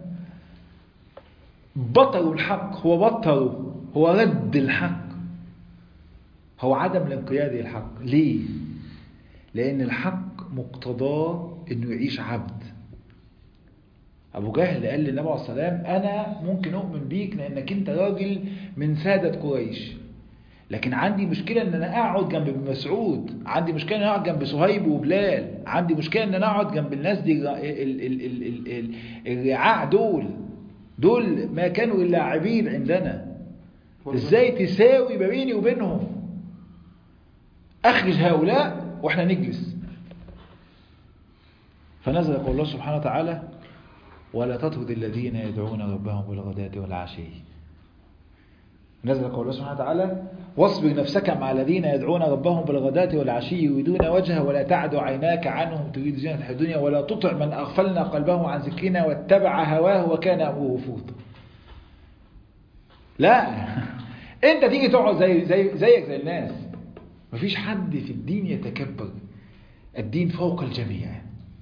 بطلوا الحق هو بطلوا هو رد الحق هو عدم الانقياد للحق ليه لان الحق مقتضاه انه يعيش عبد ابو جهل قال للنبي عليه الصلاه والسلام انا ممكن اؤمن بيك لانك انت راجل من ساده قريش لكن عندي مشكله ان انا اقعد جنب ابن مسعود عندي مشكله ان انا اقعد جنب صهيب وبلال عندي مشكله ان انا اقعد جنب الناس دي الرعاع دول دول ما كانوا الا عبيد عندنا ازاي تساوي ما بيني وبينهم اخرج هؤلاء واحنا نجلس فنزل قول الله سبحانه وتعالى ولا تطرد الذين يدعون ربهم بالغداة والعشي نزل قول الله سبحانه وتعالى واصبر نفسك مع الذين يدعون ربهم بالغداة والعشي يريدون وجهه ولا تعد عيناك عنهم تريد زينة الدنيا ولا تطع من أغفلنا قلبه عن ذكرنا واتبع هواه وكان أبوه فرطا لا انت تيجي تقعد زي زي زيك زي الناس مفيش حد في الدين يتكبر الدين فوق الجميع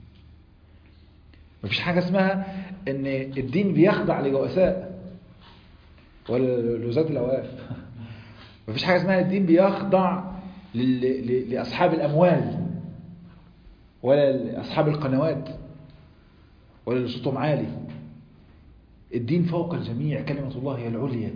مفيش حاجة اسمها ان الدين بيخضع لرؤساء ولا لوزارة الأوقاف مفيش حاجة اسمها الدين بيخضع لأصحاب الأموال ولا لأصحاب القنوات ولا اللي صوتهم عالي الدين فوق الجميع كلمة الله هي العليا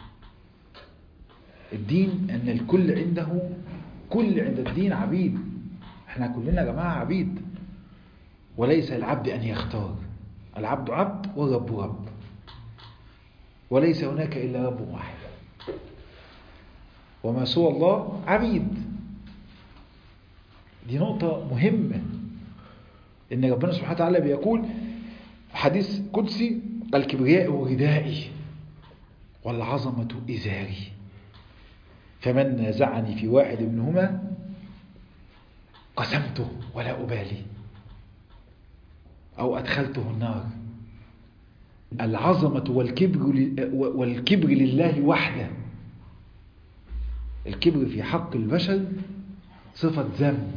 الدين أن الكل عنده كل عند الدين عبيد احنا كلنا يا جماعة عبيد وليس العبد أن يختار العبد عبد والرب رب وليس هناك إلا رب واحد وما سوى الله عبيد دي نقطة مهمة إن ربنا سبحانه وتعالى بيقول حديث قدسي الكبرياء ردائي والعظمة إزاري فمن نازعني في واحد منهما قسمته ولا أبالي أو أدخلته النار العظمة والكبر والكبر لله وحده الكبر في حق البشر صفة ذم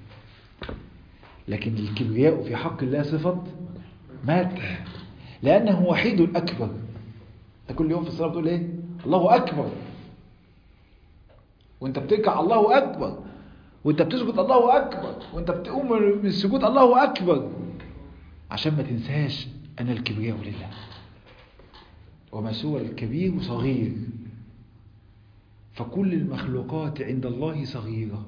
لكن الكبرياء في حق الله صفة مدح لأنه وحيد الأكبر انت كل يوم في الصلاة بتقول ايه الله أكبر وانت بتركع الله أكبر وانت بتسجد الله أكبر وانت بتقوم من السجود الله أكبر عشان ما تنساش أن الكبرياء لله وما سوى الكبير صغير فكل المخلوقات عند الله صغيرة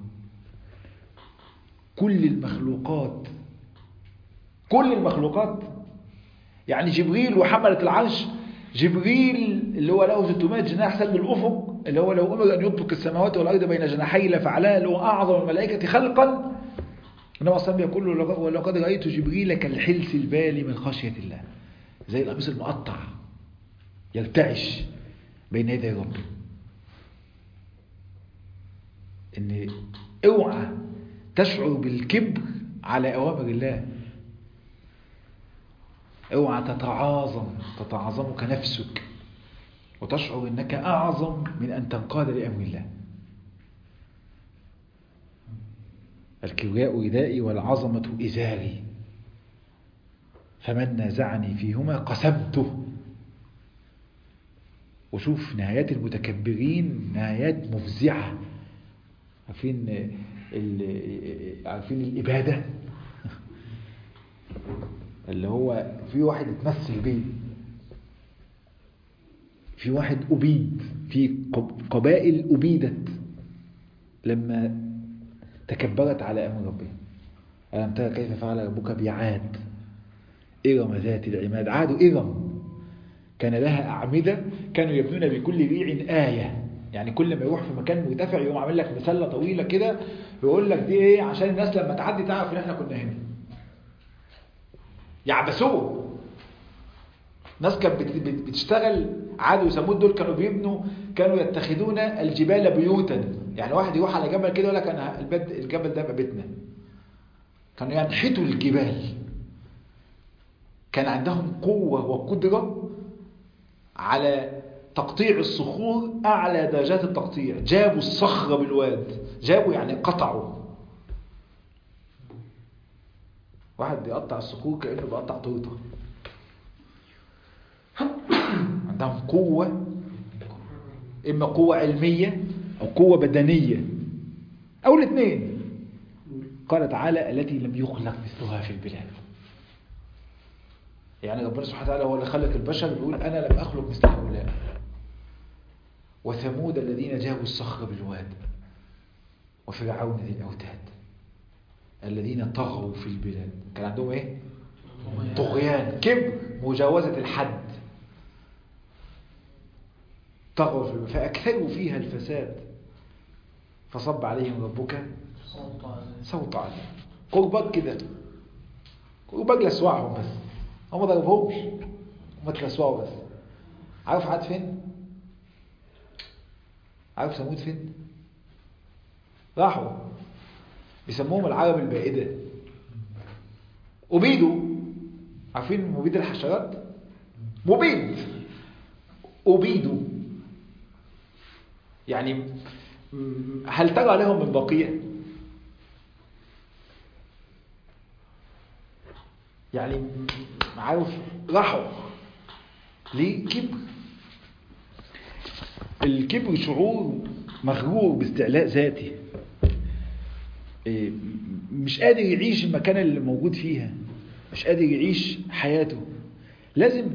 كل المخلوقات كل المخلوقات يعني جبريل وحملة العرش جبريل اللي هو له 600 جناح سد الأفق اللي هو لو أمر أن يطبق السماوات والأرض بين جناحي لفعلها اللي هو أعظم الملائكة خلقا إنما أصلا يقول له ولقد رأيت جبريل كالحلس البالي من خشية الله زي القميص المقطع يرتعش بين يدي ربه ان اوعى تشعر بالكبر على اوامر الله اوعى تتعاظم تتعاظمك نفسك وتشعر انك اعظم من ان تنقاد لامر الله الكبرياء ردائي والعظمة إزاري فمن نازعني فيهما قسمته وشوف نهايات المتكبرين نهايات مفزعة عارفين عارفين الإبادة اللي هو في واحد اتمثل بيه في واحد أبيد في قبائل أبيدت لما تكبرت على أمر ربها ألم ترى كيف فعل ربك بعاد إرم ذات العماد عاد إرم كان لها أعمدة كانوا يبنون بكل ريع آية يعني كل ما يروح في مكان مرتفع يقوم عامل لك مسلة طويلة كده ويقول لك دي ايه عشان الناس لما تعدي تعرف ان احنا كنا هنا يعبسوه ناس كانت بتشتغل عادوا يسموه دول كانوا بيبنوا كانوا يتخذون الجبال بيوتا يعني واحد يروح على جبل كده يقول لك انا البيت الجبل ده يبقى بيتنا كانوا ينحتوا الجبال كان عندهم قوة وقدرة على تقطيع الصخور أعلى درجات التقطيع جابوا الصخرة بالواد جابوا يعني قطعوا واحد بيقطع الصخور كأنه بيقطع تورته عندهم قوة إما قوة علمية أو قوة بدنية أو الاثنين قال تعالى التي لم يخلق مثلها في البلاد يعني ربنا سبحانه وتعالى هو اللي خلق البشر بيقول أنا لم أخلق مثل هؤلاء وثمود الذين جابوا الصخر بالواد وفرعون ذي الأوتاد الذين طغوا في البلاد كان عندهم ايه طغيان كبر مجاوزة الحد طغوا في البلاد فأكثروا فيها الفساد فصب عليهم ربك صوت عليهم قربك كده قربك لسوعهم بس هم ما ضربهمش هم تلسوعوا بس عارف عاد فين عارف ثمود فين راحوا بيسموهم العرب البائدة أبيدوا عارفين مبيد الحشرات مبيد أبيدوا يعني هل ترى لهم من بقية يعني عارف راحوا ليه كبر الكبر شعور مغرور باستعلاء ذاتي مش قادر يعيش المكان اللي موجود فيها مش قادر يعيش حياته لازم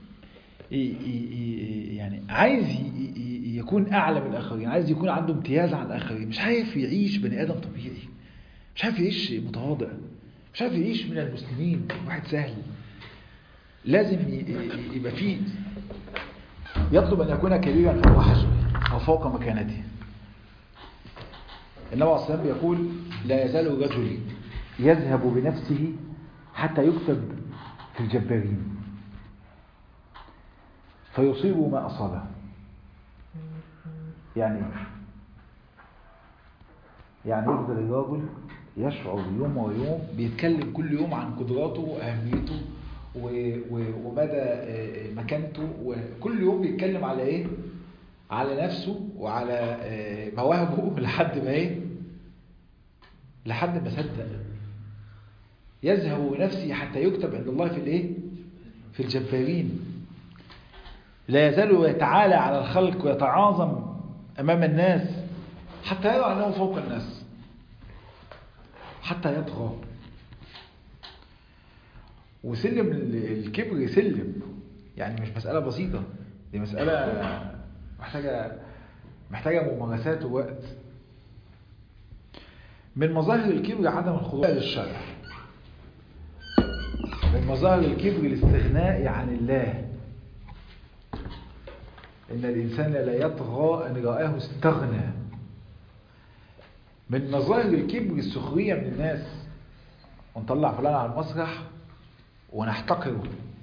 يعني عايز يكون أعلى من الآخرين عايز يكون عنده امتياز عن الآخرين مش عارف يعيش بني آدم طبيعي مش عارف يعيش متواضع مش عارف يعيش من المسلمين واحد سهل لازم يبقى فيه يطلب أن يكون كبيرا فوق حجمه أو فوق مكانته النبي عليه الصلاة والسلام يقول لا يزال الرجل يذهب بنفسه حتى يكتب في الجبارين فيصيب ما أصابه يعني يعني يفضل الراجل يشعر يوم ويوم بيتكلم كل يوم عن قدراته وأهميته ومدى مكانته وكل يوم بيتكلم على ايه على نفسه وعلى مواهبه لحد ما ايه لحد ما صدق يذهب بنفسه حتى يكتب عند الله في الايه في الجبارين لا يزال يتعالى على الخلق ويتعاظم امام الناس حتى يرى انه فوق الناس حتى يطغى وسلم الكبر سلم يعني مش مسألة بسيطة دي مسألة محتاجة محتاجة ممارسات ووقت من مظاهر الكبر عدم الخضوع للشرع من مظاهر الكبر الاستغناء عن الله إن الإنسان لا يطغى أن رآه استغنى من مظاهر الكبر السخرية من الناس ونطلع فلان على المسرح ونحتقره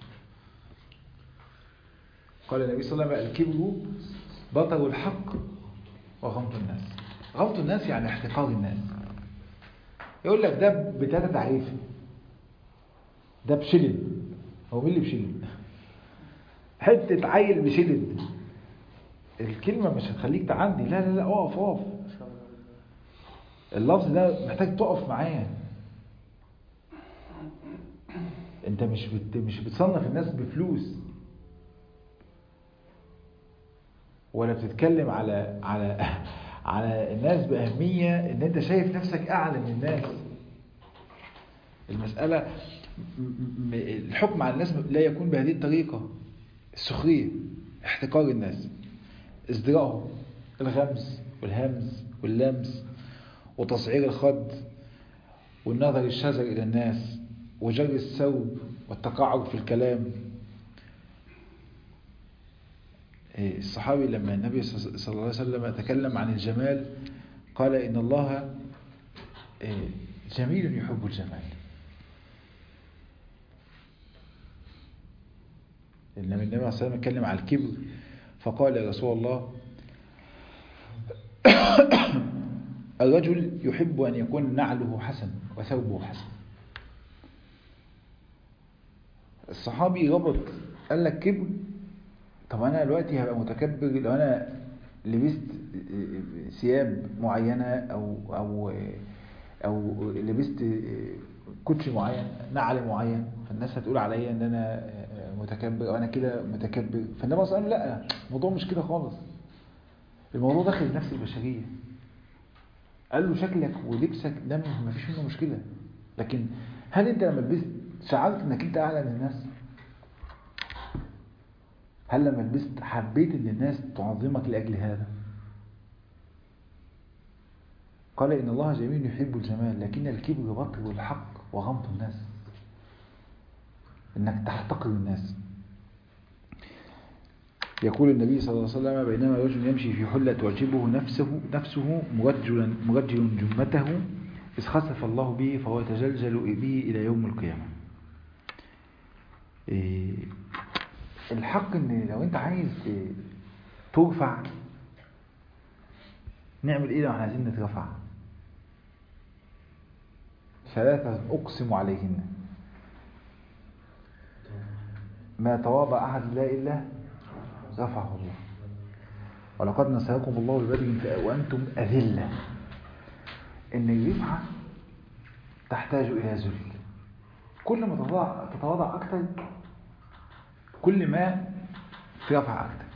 قال النبي صلى الله عليه وسلم الكبر بطر الحق وغمط الناس غمط الناس يعني احتقار الناس يقول لك ده بتاتا تعريف ده بشلن هو مين اللي بشلن حتة عيل بشلن الكلمة مش هتخليك تعدي لا لا لا اقف اقف اللفظ ده محتاج تقف معاه انت مش بت... مش بتصنف الناس بفلوس ولا بتتكلم على على على الناس بأهمية ان انت شايف نفسك اعلى من الناس المسألة الحكم على الناس لا يكون بهذه الطريقة السخرية احتقار الناس ازدراءهم الغمز والهمز واللمس وتصعير الخد والنظر الشزر إلى الناس وجر الثوب والتقاعد في الكلام الصحابي لما النبي صلى الله عليه وسلم تكلم عن الجمال قال إن الله جميل يحب الجمال لما النبي عليه الصلاة والسلام اتكلم عن الكبر فقال يا رسول الله الرجل يحب أن يكون نعله حسن وثوبه حسن الصحابي ربط قال لك كبر طب أنا دلوقتي هبقى متكبر لو أنا لبست ثياب معينة أو أو أو لبست كوتش معين نعل معين فالناس هتقول عليا ان انا متكبر او انا كده متكبر فالنبي صلى الله عليه وسلم لا الموضوع مش كده خالص الموضوع داخل النفس البشريه قال له شكلك ولبسك ده ما فيش منه مشكله لكن هل انت لما لبست شعرت انك انت اعلى من الناس هل لما لبست حبيت ان الناس تعظمك لاجل هذا قال إن الله جميل يحب الجمال لكن الكبر بطر الحق وغمط الناس إنك تحتقر الناس يقول النبي صلى الله عليه وسلم بينما رجل يمشي في حلة تعجبه نفسه نفسه مرجلا مرجل جمته إذ خسف الله به فهو يتجلجل به إلى يوم القيامة الحق إن لو أنت عايز ترفع نعمل إيه لو احنا عايزين نترفع ثلاثة أقسم عليهن ما تواضع أحد لا إلا رفعه الله ولقد نصركم الله ببدر وأنتم أذلة إن الرفعة تحتاج إلى ذل كل ما تتواضع, تتواضع أكثر كل ما ترفع أكثر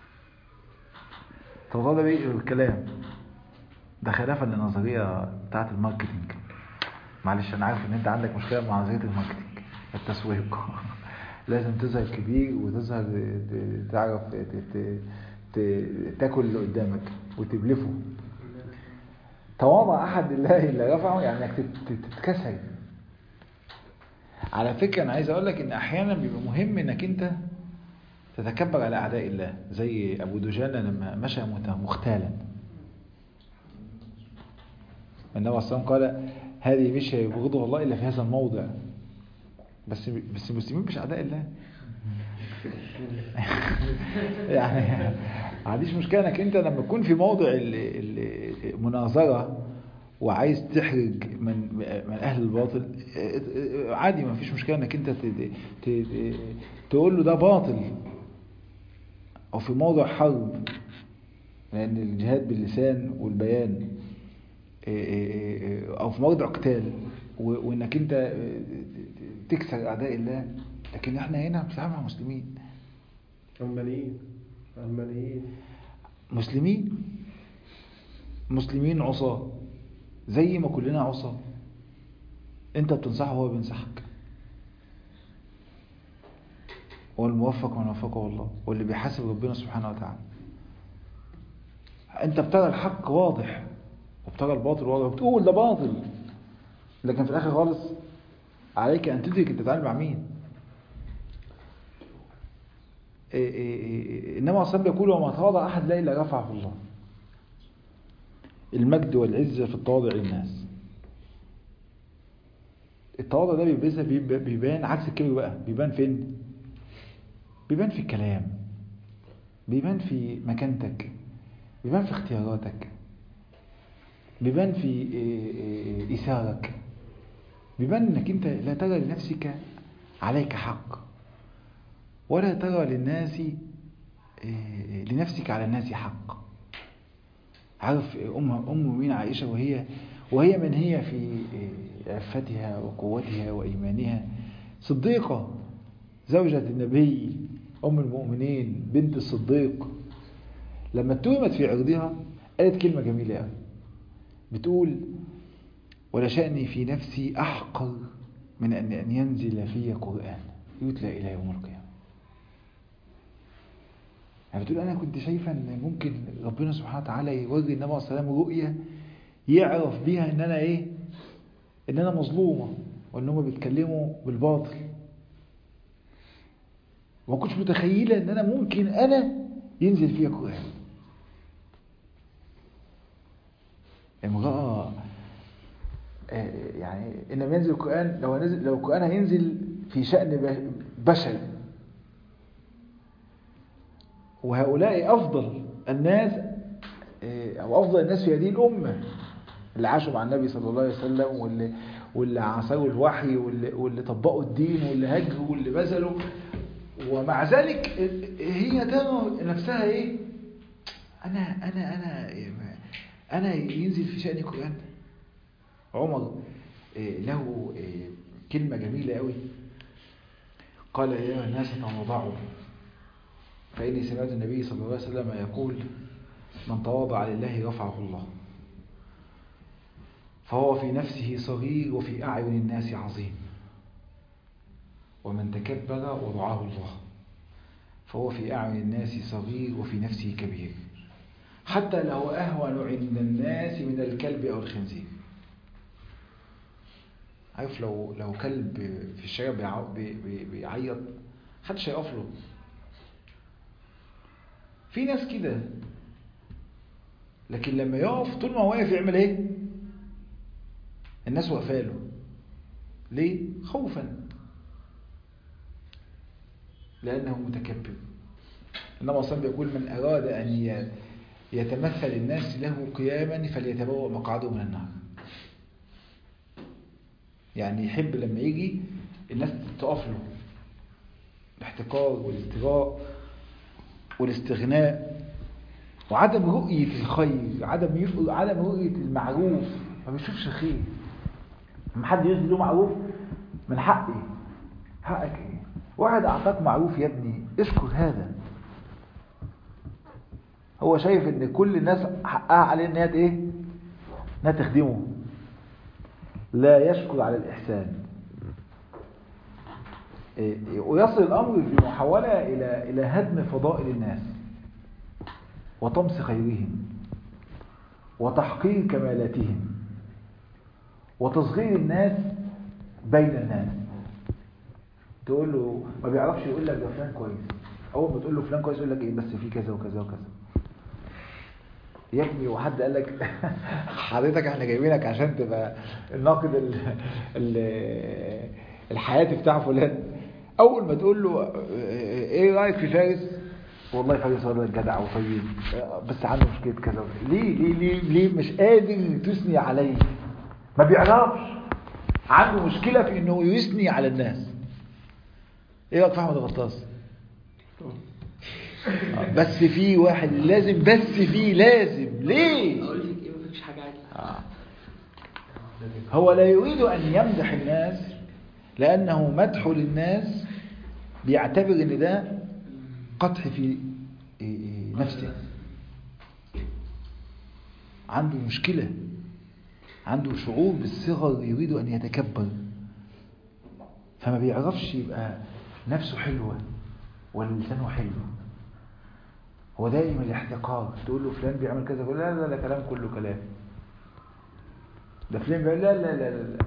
تتواضع بيه الكلام ده خلافا للنظرية بتاعت الماركتينج معلش انا عارف ان انت عندك مشكلة مع نظرية الماركتينج التسويق لازم تظهر كبير وتظهر تعرف تاكل اللي قدامك وتبلفه تواضع احد الله اللي رفعه يعني انك تتكسر على فكرة انا عايز اقول لك ان احيانا بيبقى مهم انك انت تتكبر على اعداء الله زي ابو دجانة لما مشى مختالا النبي عليه الصلاة والسلام قال هذه مش يبغضها الله إلا في هذا الموضع بس بس المسلمين مش أعداء الله يعني ما عنديش مشكلة انك انت لما تكون في موضع ال- ال- المناظرة وعايز تحرج من من اهل الباطل عادي ما فيش مشكلة انك انت ت- ت- ت- تقول له ده باطل او في موضع حرب لان الجهاد باللسان والبيان او في موضع قتال و- وانك انت تكسر اعداء الله لكن احنا هنا بنتعامل مع مسلمين عمالين عمالين مسلمين مسلمين عصاة زي ما كلنا عصاة انت بتنصحه وهو بينصحك هو الموفق من وفقه الله واللي بيحاسب ربنا سبحانه وتعالى انت بترى الحق واضح وبترى الباطل واضح وبتقول ده باطل لكن في الاخر خالص عليك ان تدرك انت تتعامل مع مين إيه إيه إيه انما اصلا بيقول وما تواضع احد لا الا رفعه الله المجد والعزه في التواضع للناس التواضع ده بيبقى بيبان عكس الكبر بقى بيبان فين بيبان في الكلام بيبان في مكانتك بيبان في اختياراتك بيبان في إيثارك بيبان انك انت لا ترى لنفسك عليك حق ولا ترى للناس لنفسك على الناس حق عارف أم أم مين عائشة وهي وهي من هي في عفتها وقوتها وإيمانها صديقة زوجة النبي أم المؤمنين بنت الصديق لما اتهمت في عرضها قالت كلمة جميلة قوي بتقول ولا شأني في نفسي أحقر من أن أن ينزل في قرآن يتلى إلى يوم القيامة يعني بتقول أنا كنت شايفة أن ممكن ربنا سبحانه وتعالى يوري النبي عليه الصلاة والسلام رؤية يعرف بيها أن أنا إيه أن أنا مظلومة وأن هم بيتكلموا بالباطل وما كنتش متخيلة أن أنا ممكن أنا ينزل فيها قرآن امرأة يعني إنما ينزل القرآن لو نزل لو القرآن هينزل في شأن بشر وهؤلاء أفضل الناس أو أفضل الناس في هذه الأمة اللي عاشوا مع النبي صلى الله عليه وسلم واللي واللي عاصروا الوحي واللي, واللي طبقوا الدين واللي هجروا واللي بذلوا ومع ذلك هي ترى نفسها ايه انا انا انا انا ينزل في شأن القرآن عمر له كلمة جميلة قوي قال يا الناس تواضعوا فإني سمعت النبي صلى الله عليه وسلم يقول من تواضع لله رفعه الله فهو في نفسه صغير وفي أعين الناس عظيم ومن تكبر وضعه الله فهو في أعين الناس صغير وفي نفسه كبير حتى لو أهون عند الناس من الكلب أو الخنزير عارف لو لو كلب في الشارع بي بي بيعيط محدش هيقف له في ناس كده لكن لما يقف طول ما هو واقف يعمل ايه الناس واقفه له ليه خوفا لانه متكبر انما اصلا بيقول من اراد ان يتمثل الناس له قياما فليتبوأ مقعده من النار يعني يحب لما يجي الناس تقف له الاحتقار والازدراء والاستغناء وعدم رؤية الخير عدم عدم رؤية المعروف ما بيشوفش الخير لما حد يريد له معروف من حقي حقك ايه واحد اعطاك معروف يا ابني اشكر هذا هو شايف ان كل الناس حقها عليه ان هي ايه انها تخدمه لا يشكر على الاحسان ويصل الامر في محاولة الى الى هدم فضائل الناس وطمس خيرهم وتحقير كمالاتهم وتصغير الناس بين الناس تقول له ما بيعرفش يقول لك ده فلان كويس اول ما تقول له فلان كويس يقول لك ايه بس في كذا وكذا وكذا يا ابني وحد قال لك حضرتك احنا جايبينك عشان تبقى الناقد ال ال الحياتي بتاع فلان اول ما تقول له ايه رايك في فارس والله فارس راجل جدع وطيب بس عنده مشكله كذا ليه ليه ليه ليه مش قادر تثني عليه ما بيعرفش عنده مشكله في انه يثني على الناس ايه رايك في احمد الغطاس بس في واحد لازم بس في لازم ليه اقول لك ايه مفيش حاجه عادله آه. هو لا يريد أن يمدح الناس لأنه مدح للناس بيعتبر أن ده قدح في إيه إيه نفسه عنده مشكلة عنده شعور بالصغر يريد أن يتكبر فما بيعرفش يبقى نفسه حلوة ولا لسانه حلو هو دائما الاحتقار تقول له فلان بيعمل كذا يقول لا لا لا كلام كله كلام ده فلان بيقول لا لا لا لا, لا.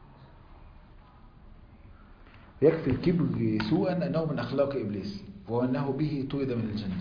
يكفي الكبر سوءا أنه من أخلاق إبليس وأنه به طرد من الجنة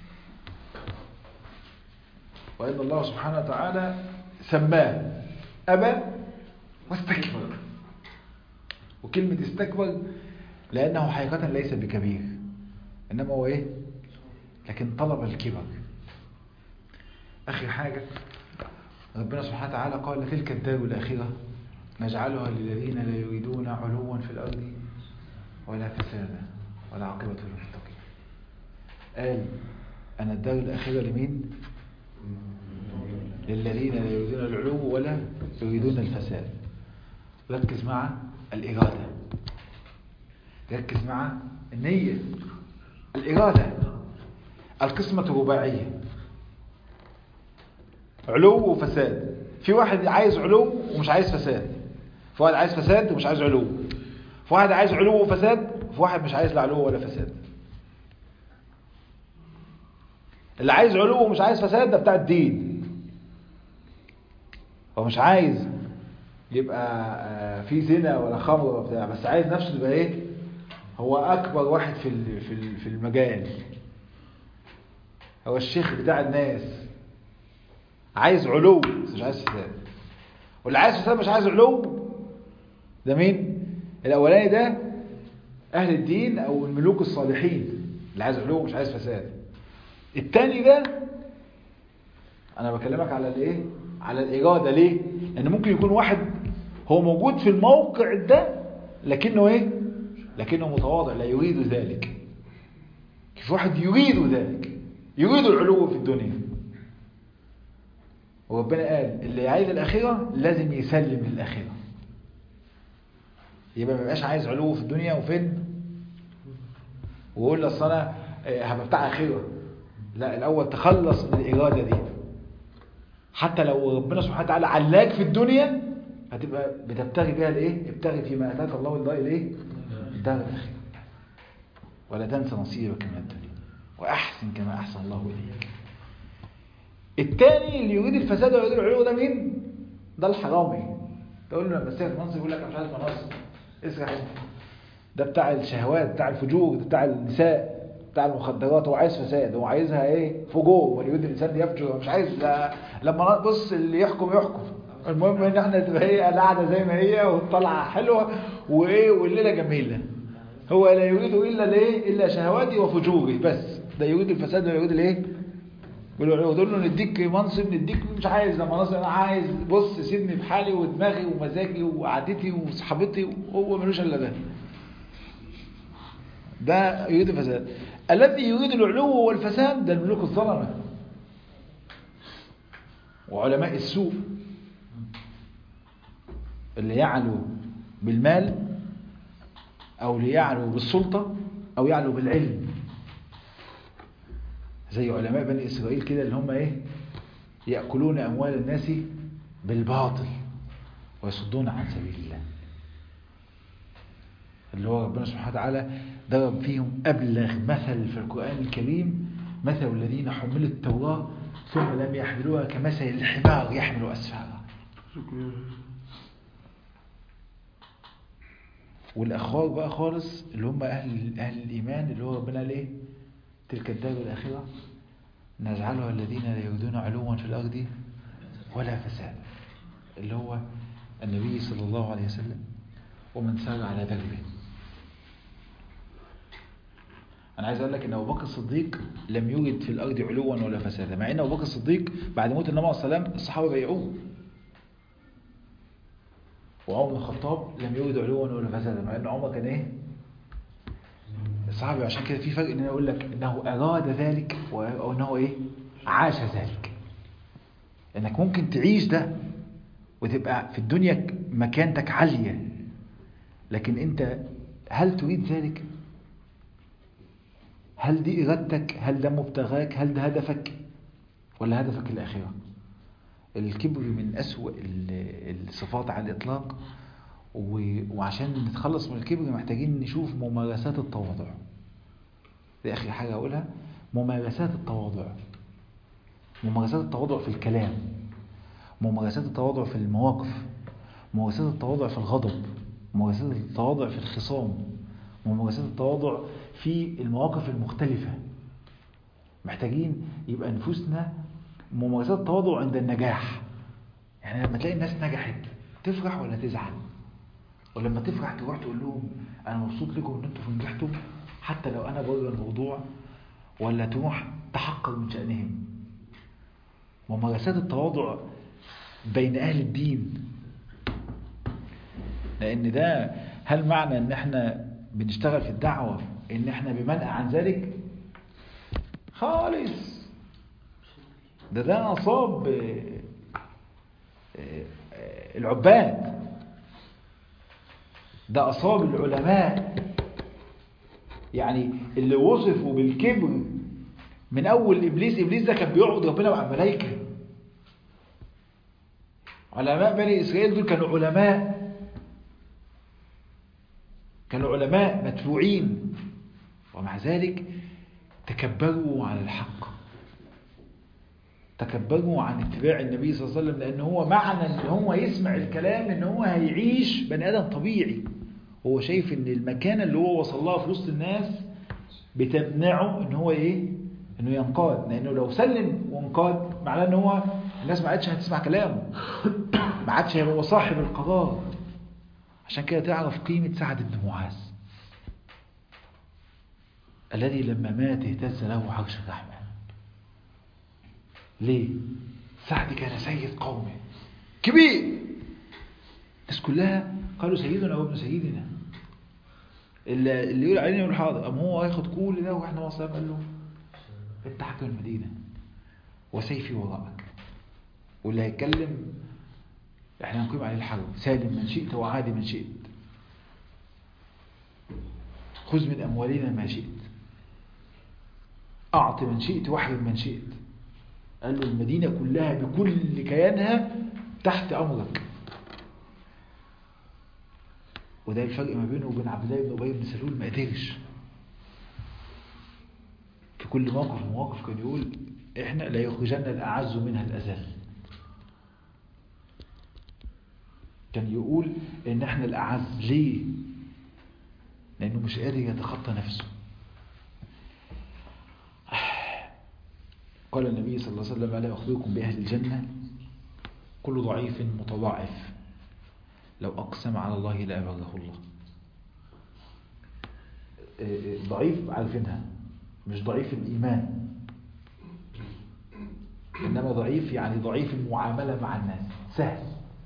وإن الله سبحانه وتعالى سماه أبى واستكبر وكلمة استكبر لأنه حقيقة ليس بكبير إنما هو إيه لكن طلب الكبر آخر حاجة ربنا سبحانه وتعالى قال تلك الدار الآخرة نجعلها للذين لا يريدون علوا في الأرض ولا فسادا ولا عاقبة للمتقين قال أنا الدار الآخرة لمين للذين لا يريدون العلو ولا يريدون الفساد ركز مع الإرادة ركز مع النية الإرادة القسمة الرباعية علو وفساد في واحد عايز علو ومش عايز فساد في واحد عايز فساد ومش عايز علو في واحد عايز علو وفساد وفي واحد مش عايز لا علو ولا فساد اللي عايز علو ومش عايز فساد ده بتاع الدين هو مش عايز يبقى في زنا ولا خمر ولا بتاع بس عايز نفسه يبقى ايه هو اكبر واحد في في في المجال هو الشيخ بتاع الناس عايز علو بس مش عايز فساد واللي عايز فساد مش عايز علو ده مين الاولاني ده اهل الدين او الملوك الصالحين اللي عايز علو مش عايز فساد التاني ده انا بكلمك على الايه على الاراده ليه لان ممكن يكون واحد هو موجود في الموقع ده لكنه ايه لكنه متواضع لا يريد ذلك في واحد يريد ذلك يريد العلو في الدنيا وربنا قال اللي عايز الآخرة لازم يسلم للآخرة يبقى ما يبقاش عايز علو في الدنيا وفين ويقول اصل انا هبقى بتاع آخرة لا الأول تخلص من الإرادة دي حتى لو ربنا سبحانه وتعالى علاك في الدنيا هتبقى بتبتغي بيها الايه ابتغي فيما اتاك الله الدار الايه الدار الاخره ولا تنسى نصيبك من الدنيا واحسن كما احسن الله اليك الثاني اللي يريد الفساد ويريد العلو ده مين ده الحرامي تقول له لما تسير منصب يقول لك انا مش عايز مناصب اسرح انت ده بتاع الشهوات بتاع الفجور ده بتاع النساء بتاع المخدرات هو عايز فساد هو عايزها ايه فجور وليود الانسان يفجر مش عايز لما بص اللي يحكم يحكم المهم ان احنا تبقى هي القعده زي ما هي والطلعه حلوه وايه والليله جميله هو لا يريد الا الايه الا شهواتي وفجوري بس ده يريد الفساد ولا يريد الايه يقول له نديك منصب نديك مش عايز مناصب انا عايز بص سيبني في حالي ودماغي ومزاجي وقعدتي وصحابتي وهو ملوش الا ده ده يريد الفساد الذي يريد العلو والفساد ده الملوك الظلمه وعلماء السوء اللي يعلو بالمال او اللي يعلو بالسلطه او يعلو بالعلم زي علماء بني إسرائيل كده اللي هم إيه يأكلون أموال الناس بالباطل ويصدون عن سبيل الله اللي هو ربنا سبحانه وتعالى ضرب فيهم أبلغ مثل في القرآن الكريم مثل الذين حملوا التوراة ثم لم يحملوها كمثل الحمار يحمل أسفارا والأخوار بقى خالص اللي هم أهل, أهل الإيمان اللي هو ربنا ليه تلك الدار الآخرة نجعلها الذين لا يريدون علوا في الأرض ولا فساد اللي هو النبي صلى الله عليه وسلم ومن سار على دربه أنا عايز أقول لك إن أبو بكر الصديق لم يوجد في الأرض علوا ولا فسادا مع إن أبو بكر الصديق بعد موت النبي صلى الله عليه وسلم الصحابة بيعوه وعمر بن الخطاب لم يوجد علوا ولا فسادا مع إن عمر كان إيه؟ صعب عشان كده في فرق ان انا اقول لك انه اراد ذلك او انه ايه عاش ذلك انك ممكن تعيش ده وتبقى في الدنيا مكانتك عالية لكن انت هل تريد ذلك هل دي ارادتك هل ده مبتغاك هل ده هدفك ولا هدفك الاخرة الكبر من اسوأ الصفات على الاطلاق وعشان نتخلص من الكبر محتاجين نشوف ممارسات التواضع دي اخر حاجة اقولها ممارسات التواضع ممارسات التواضع في الكلام ممارسات التواضع في المواقف ممارسات التواضع في الغضب ممارسات التواضع في الخصام ممارسات التواضع في المواقف المختلفة محتاجين يبقى نفوسنا ممارسات التواضع عند النجاح يعني لما تلاقي الناس نجحت تفرح ولا تزعل ولما تفرح تروح تقول لهم انا مبسوط لكم ان انتم نجحتوا حتى لو انا بره الموضوع ولا تروح تحقق من شأنهم ممارسات التواضع بين اهل الدين لان ده هل معنى ان احنا بنشتغل في الدعوة ان احنا بمنع عن ذلك خالص ده ده اصاب العباد ده أصاب العلماء يعني اللي وصفوا بالكبر من أول إبليس إبليس ده كان بيعبد ربنا مع الملائكة علماء بني إسرائيل دول كانوا علماء كانوا علماء مدفوعين ومع ذلك تكبروا عن الحق تكبروا عن اتباع النبي صلى الله عليه وسلم لأن هو معنى ان هو يسمع الكلام ان هو هيعيش بني آدم طبيعي هو شايف ان المكانة اللي هو وصل لها في وسط الناس بتمنعه ان هو ايه انه ينقاد لانه لو سلم وانقاد معناه ان هو الناس ما عادش هتسمع كلامه ما عادش هيبقى هو صاحب القرار عشان كده تعرف قيمة سعد بن معاذ الذي لما مات اهتز له عرش الرحمن ليه سعد كان سيد قومه كبير الناس كلها قالوا سيدنا وابن سيدنا اللي, اللي يقول علينا يقول حاضر أم هو هياخد كل ده واحنا وصل قال له انت حاكم المدينة وسيفي وراءك واللي هيتكلم احنا هنقيم عليه الحرب سالم من شئت وعادي من شئت خذ من أموالنا ما شئت أعط من شئت واحرم من شئت قال له المدينة كلها بكل كيانها تحت أمرك وده الفرق ما بينه وبين عبد الله بن أبي بن سلول ما قدرش في كل موقف مواقف كان يقول احنا لا يخرجن الأعز منها الأذل كان يقول ان احنا الأعز ليه لأنه مش قادر يتخطى نفسه قال النبي صلى الله عليه وسلم ألا أخبركم بأهل الجنة كل ضعيف متضاعف لو أقسم على الله لأبره الله ضعيف عارفينها مش ضعيف الإيمان إنما ضعيف يعني ضعيف المعاملة مع الناس سهل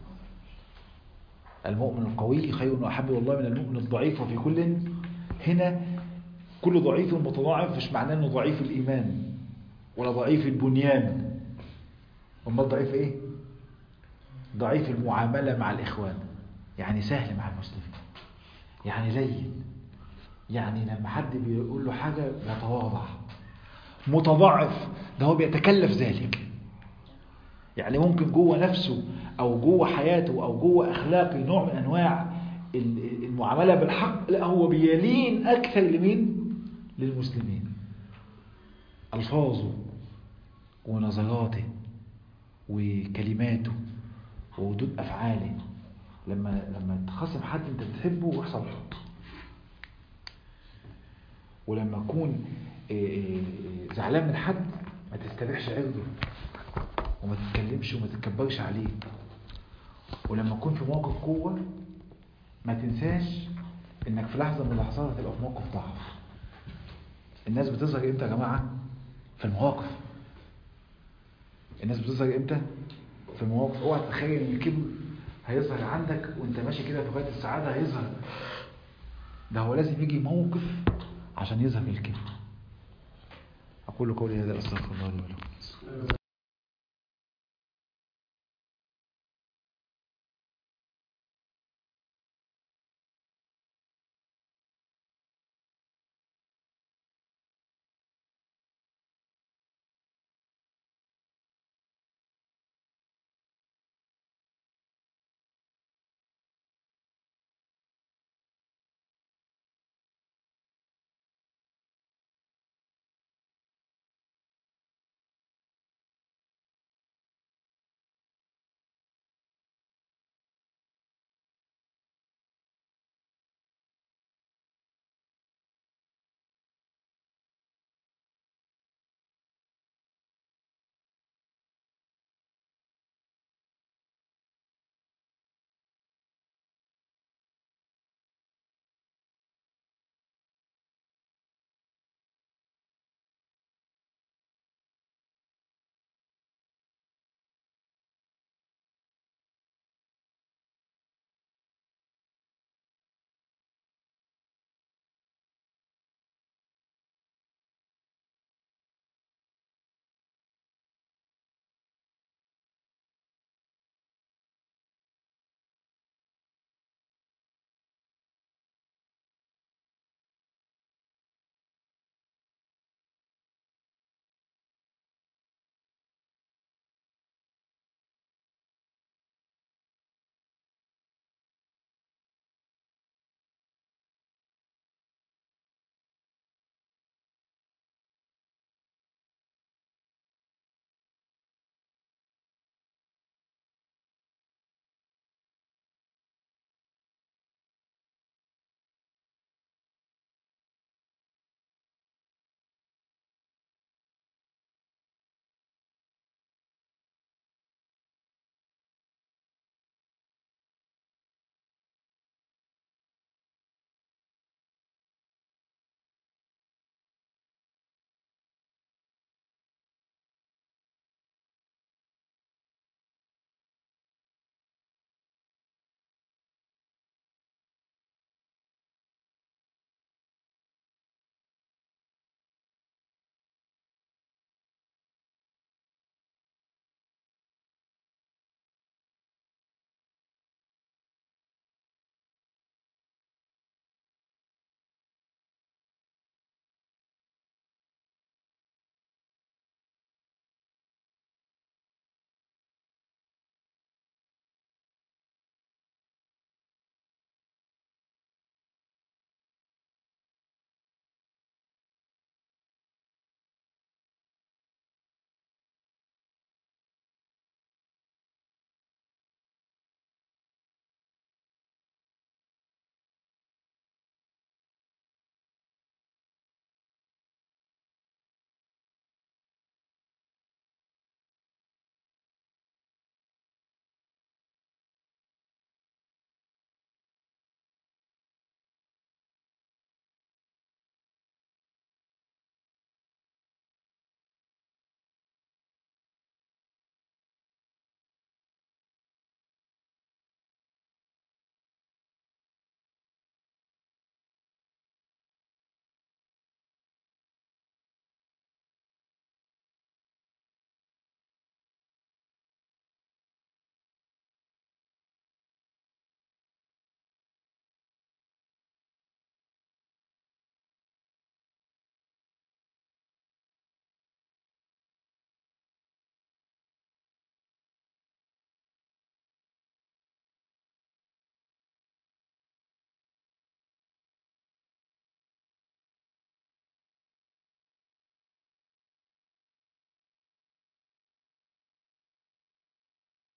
المؤمن القوي خير وأحب الله من المؤمن الضعيف وفي كل هنا كل ضعيف متضاعف مش معناه أنه ضعيف الإيمان ولا ضعيف البنيان امال ضعيف ايه ضعيف المعاملة مع الإخوان يعني سهل مع المسلمين يعني لين يعني لما حد بيقول له حاجة بيتواضع متضاعف ده هو بيتكلف ذلك يعني ممكن جوه نفسه أو جوه حياته أو جوه أخلاقه نوع من أنواع المعاملة بالحق لا هو بيلين أكثر لمين للمسلمين ألفاظه ونظراته وكلماته وردود أفعاله لما لما تخاصم حد انت بتحبه ويحصل حب ولما تكون زعلان من حد ما تستبيحش عرضه وما تتكلمش وما تتكبرش عليه ولما تكون في موقف قوة ما تنساش انك في لحظة من اللحظات هتبقى في موقف ضعف الناس بتظهر امتى يا جماعة في المواقف الناس بتظهر امتى في المواقف اوعى تتخيل ان الكبر هيظهر عندك وانت ماشي كده في غاية السعادة هيظهر ده هو لازم يجي موقف عشان يظهر الكبر أقول قولي هذا أستغفر الله لي ولكم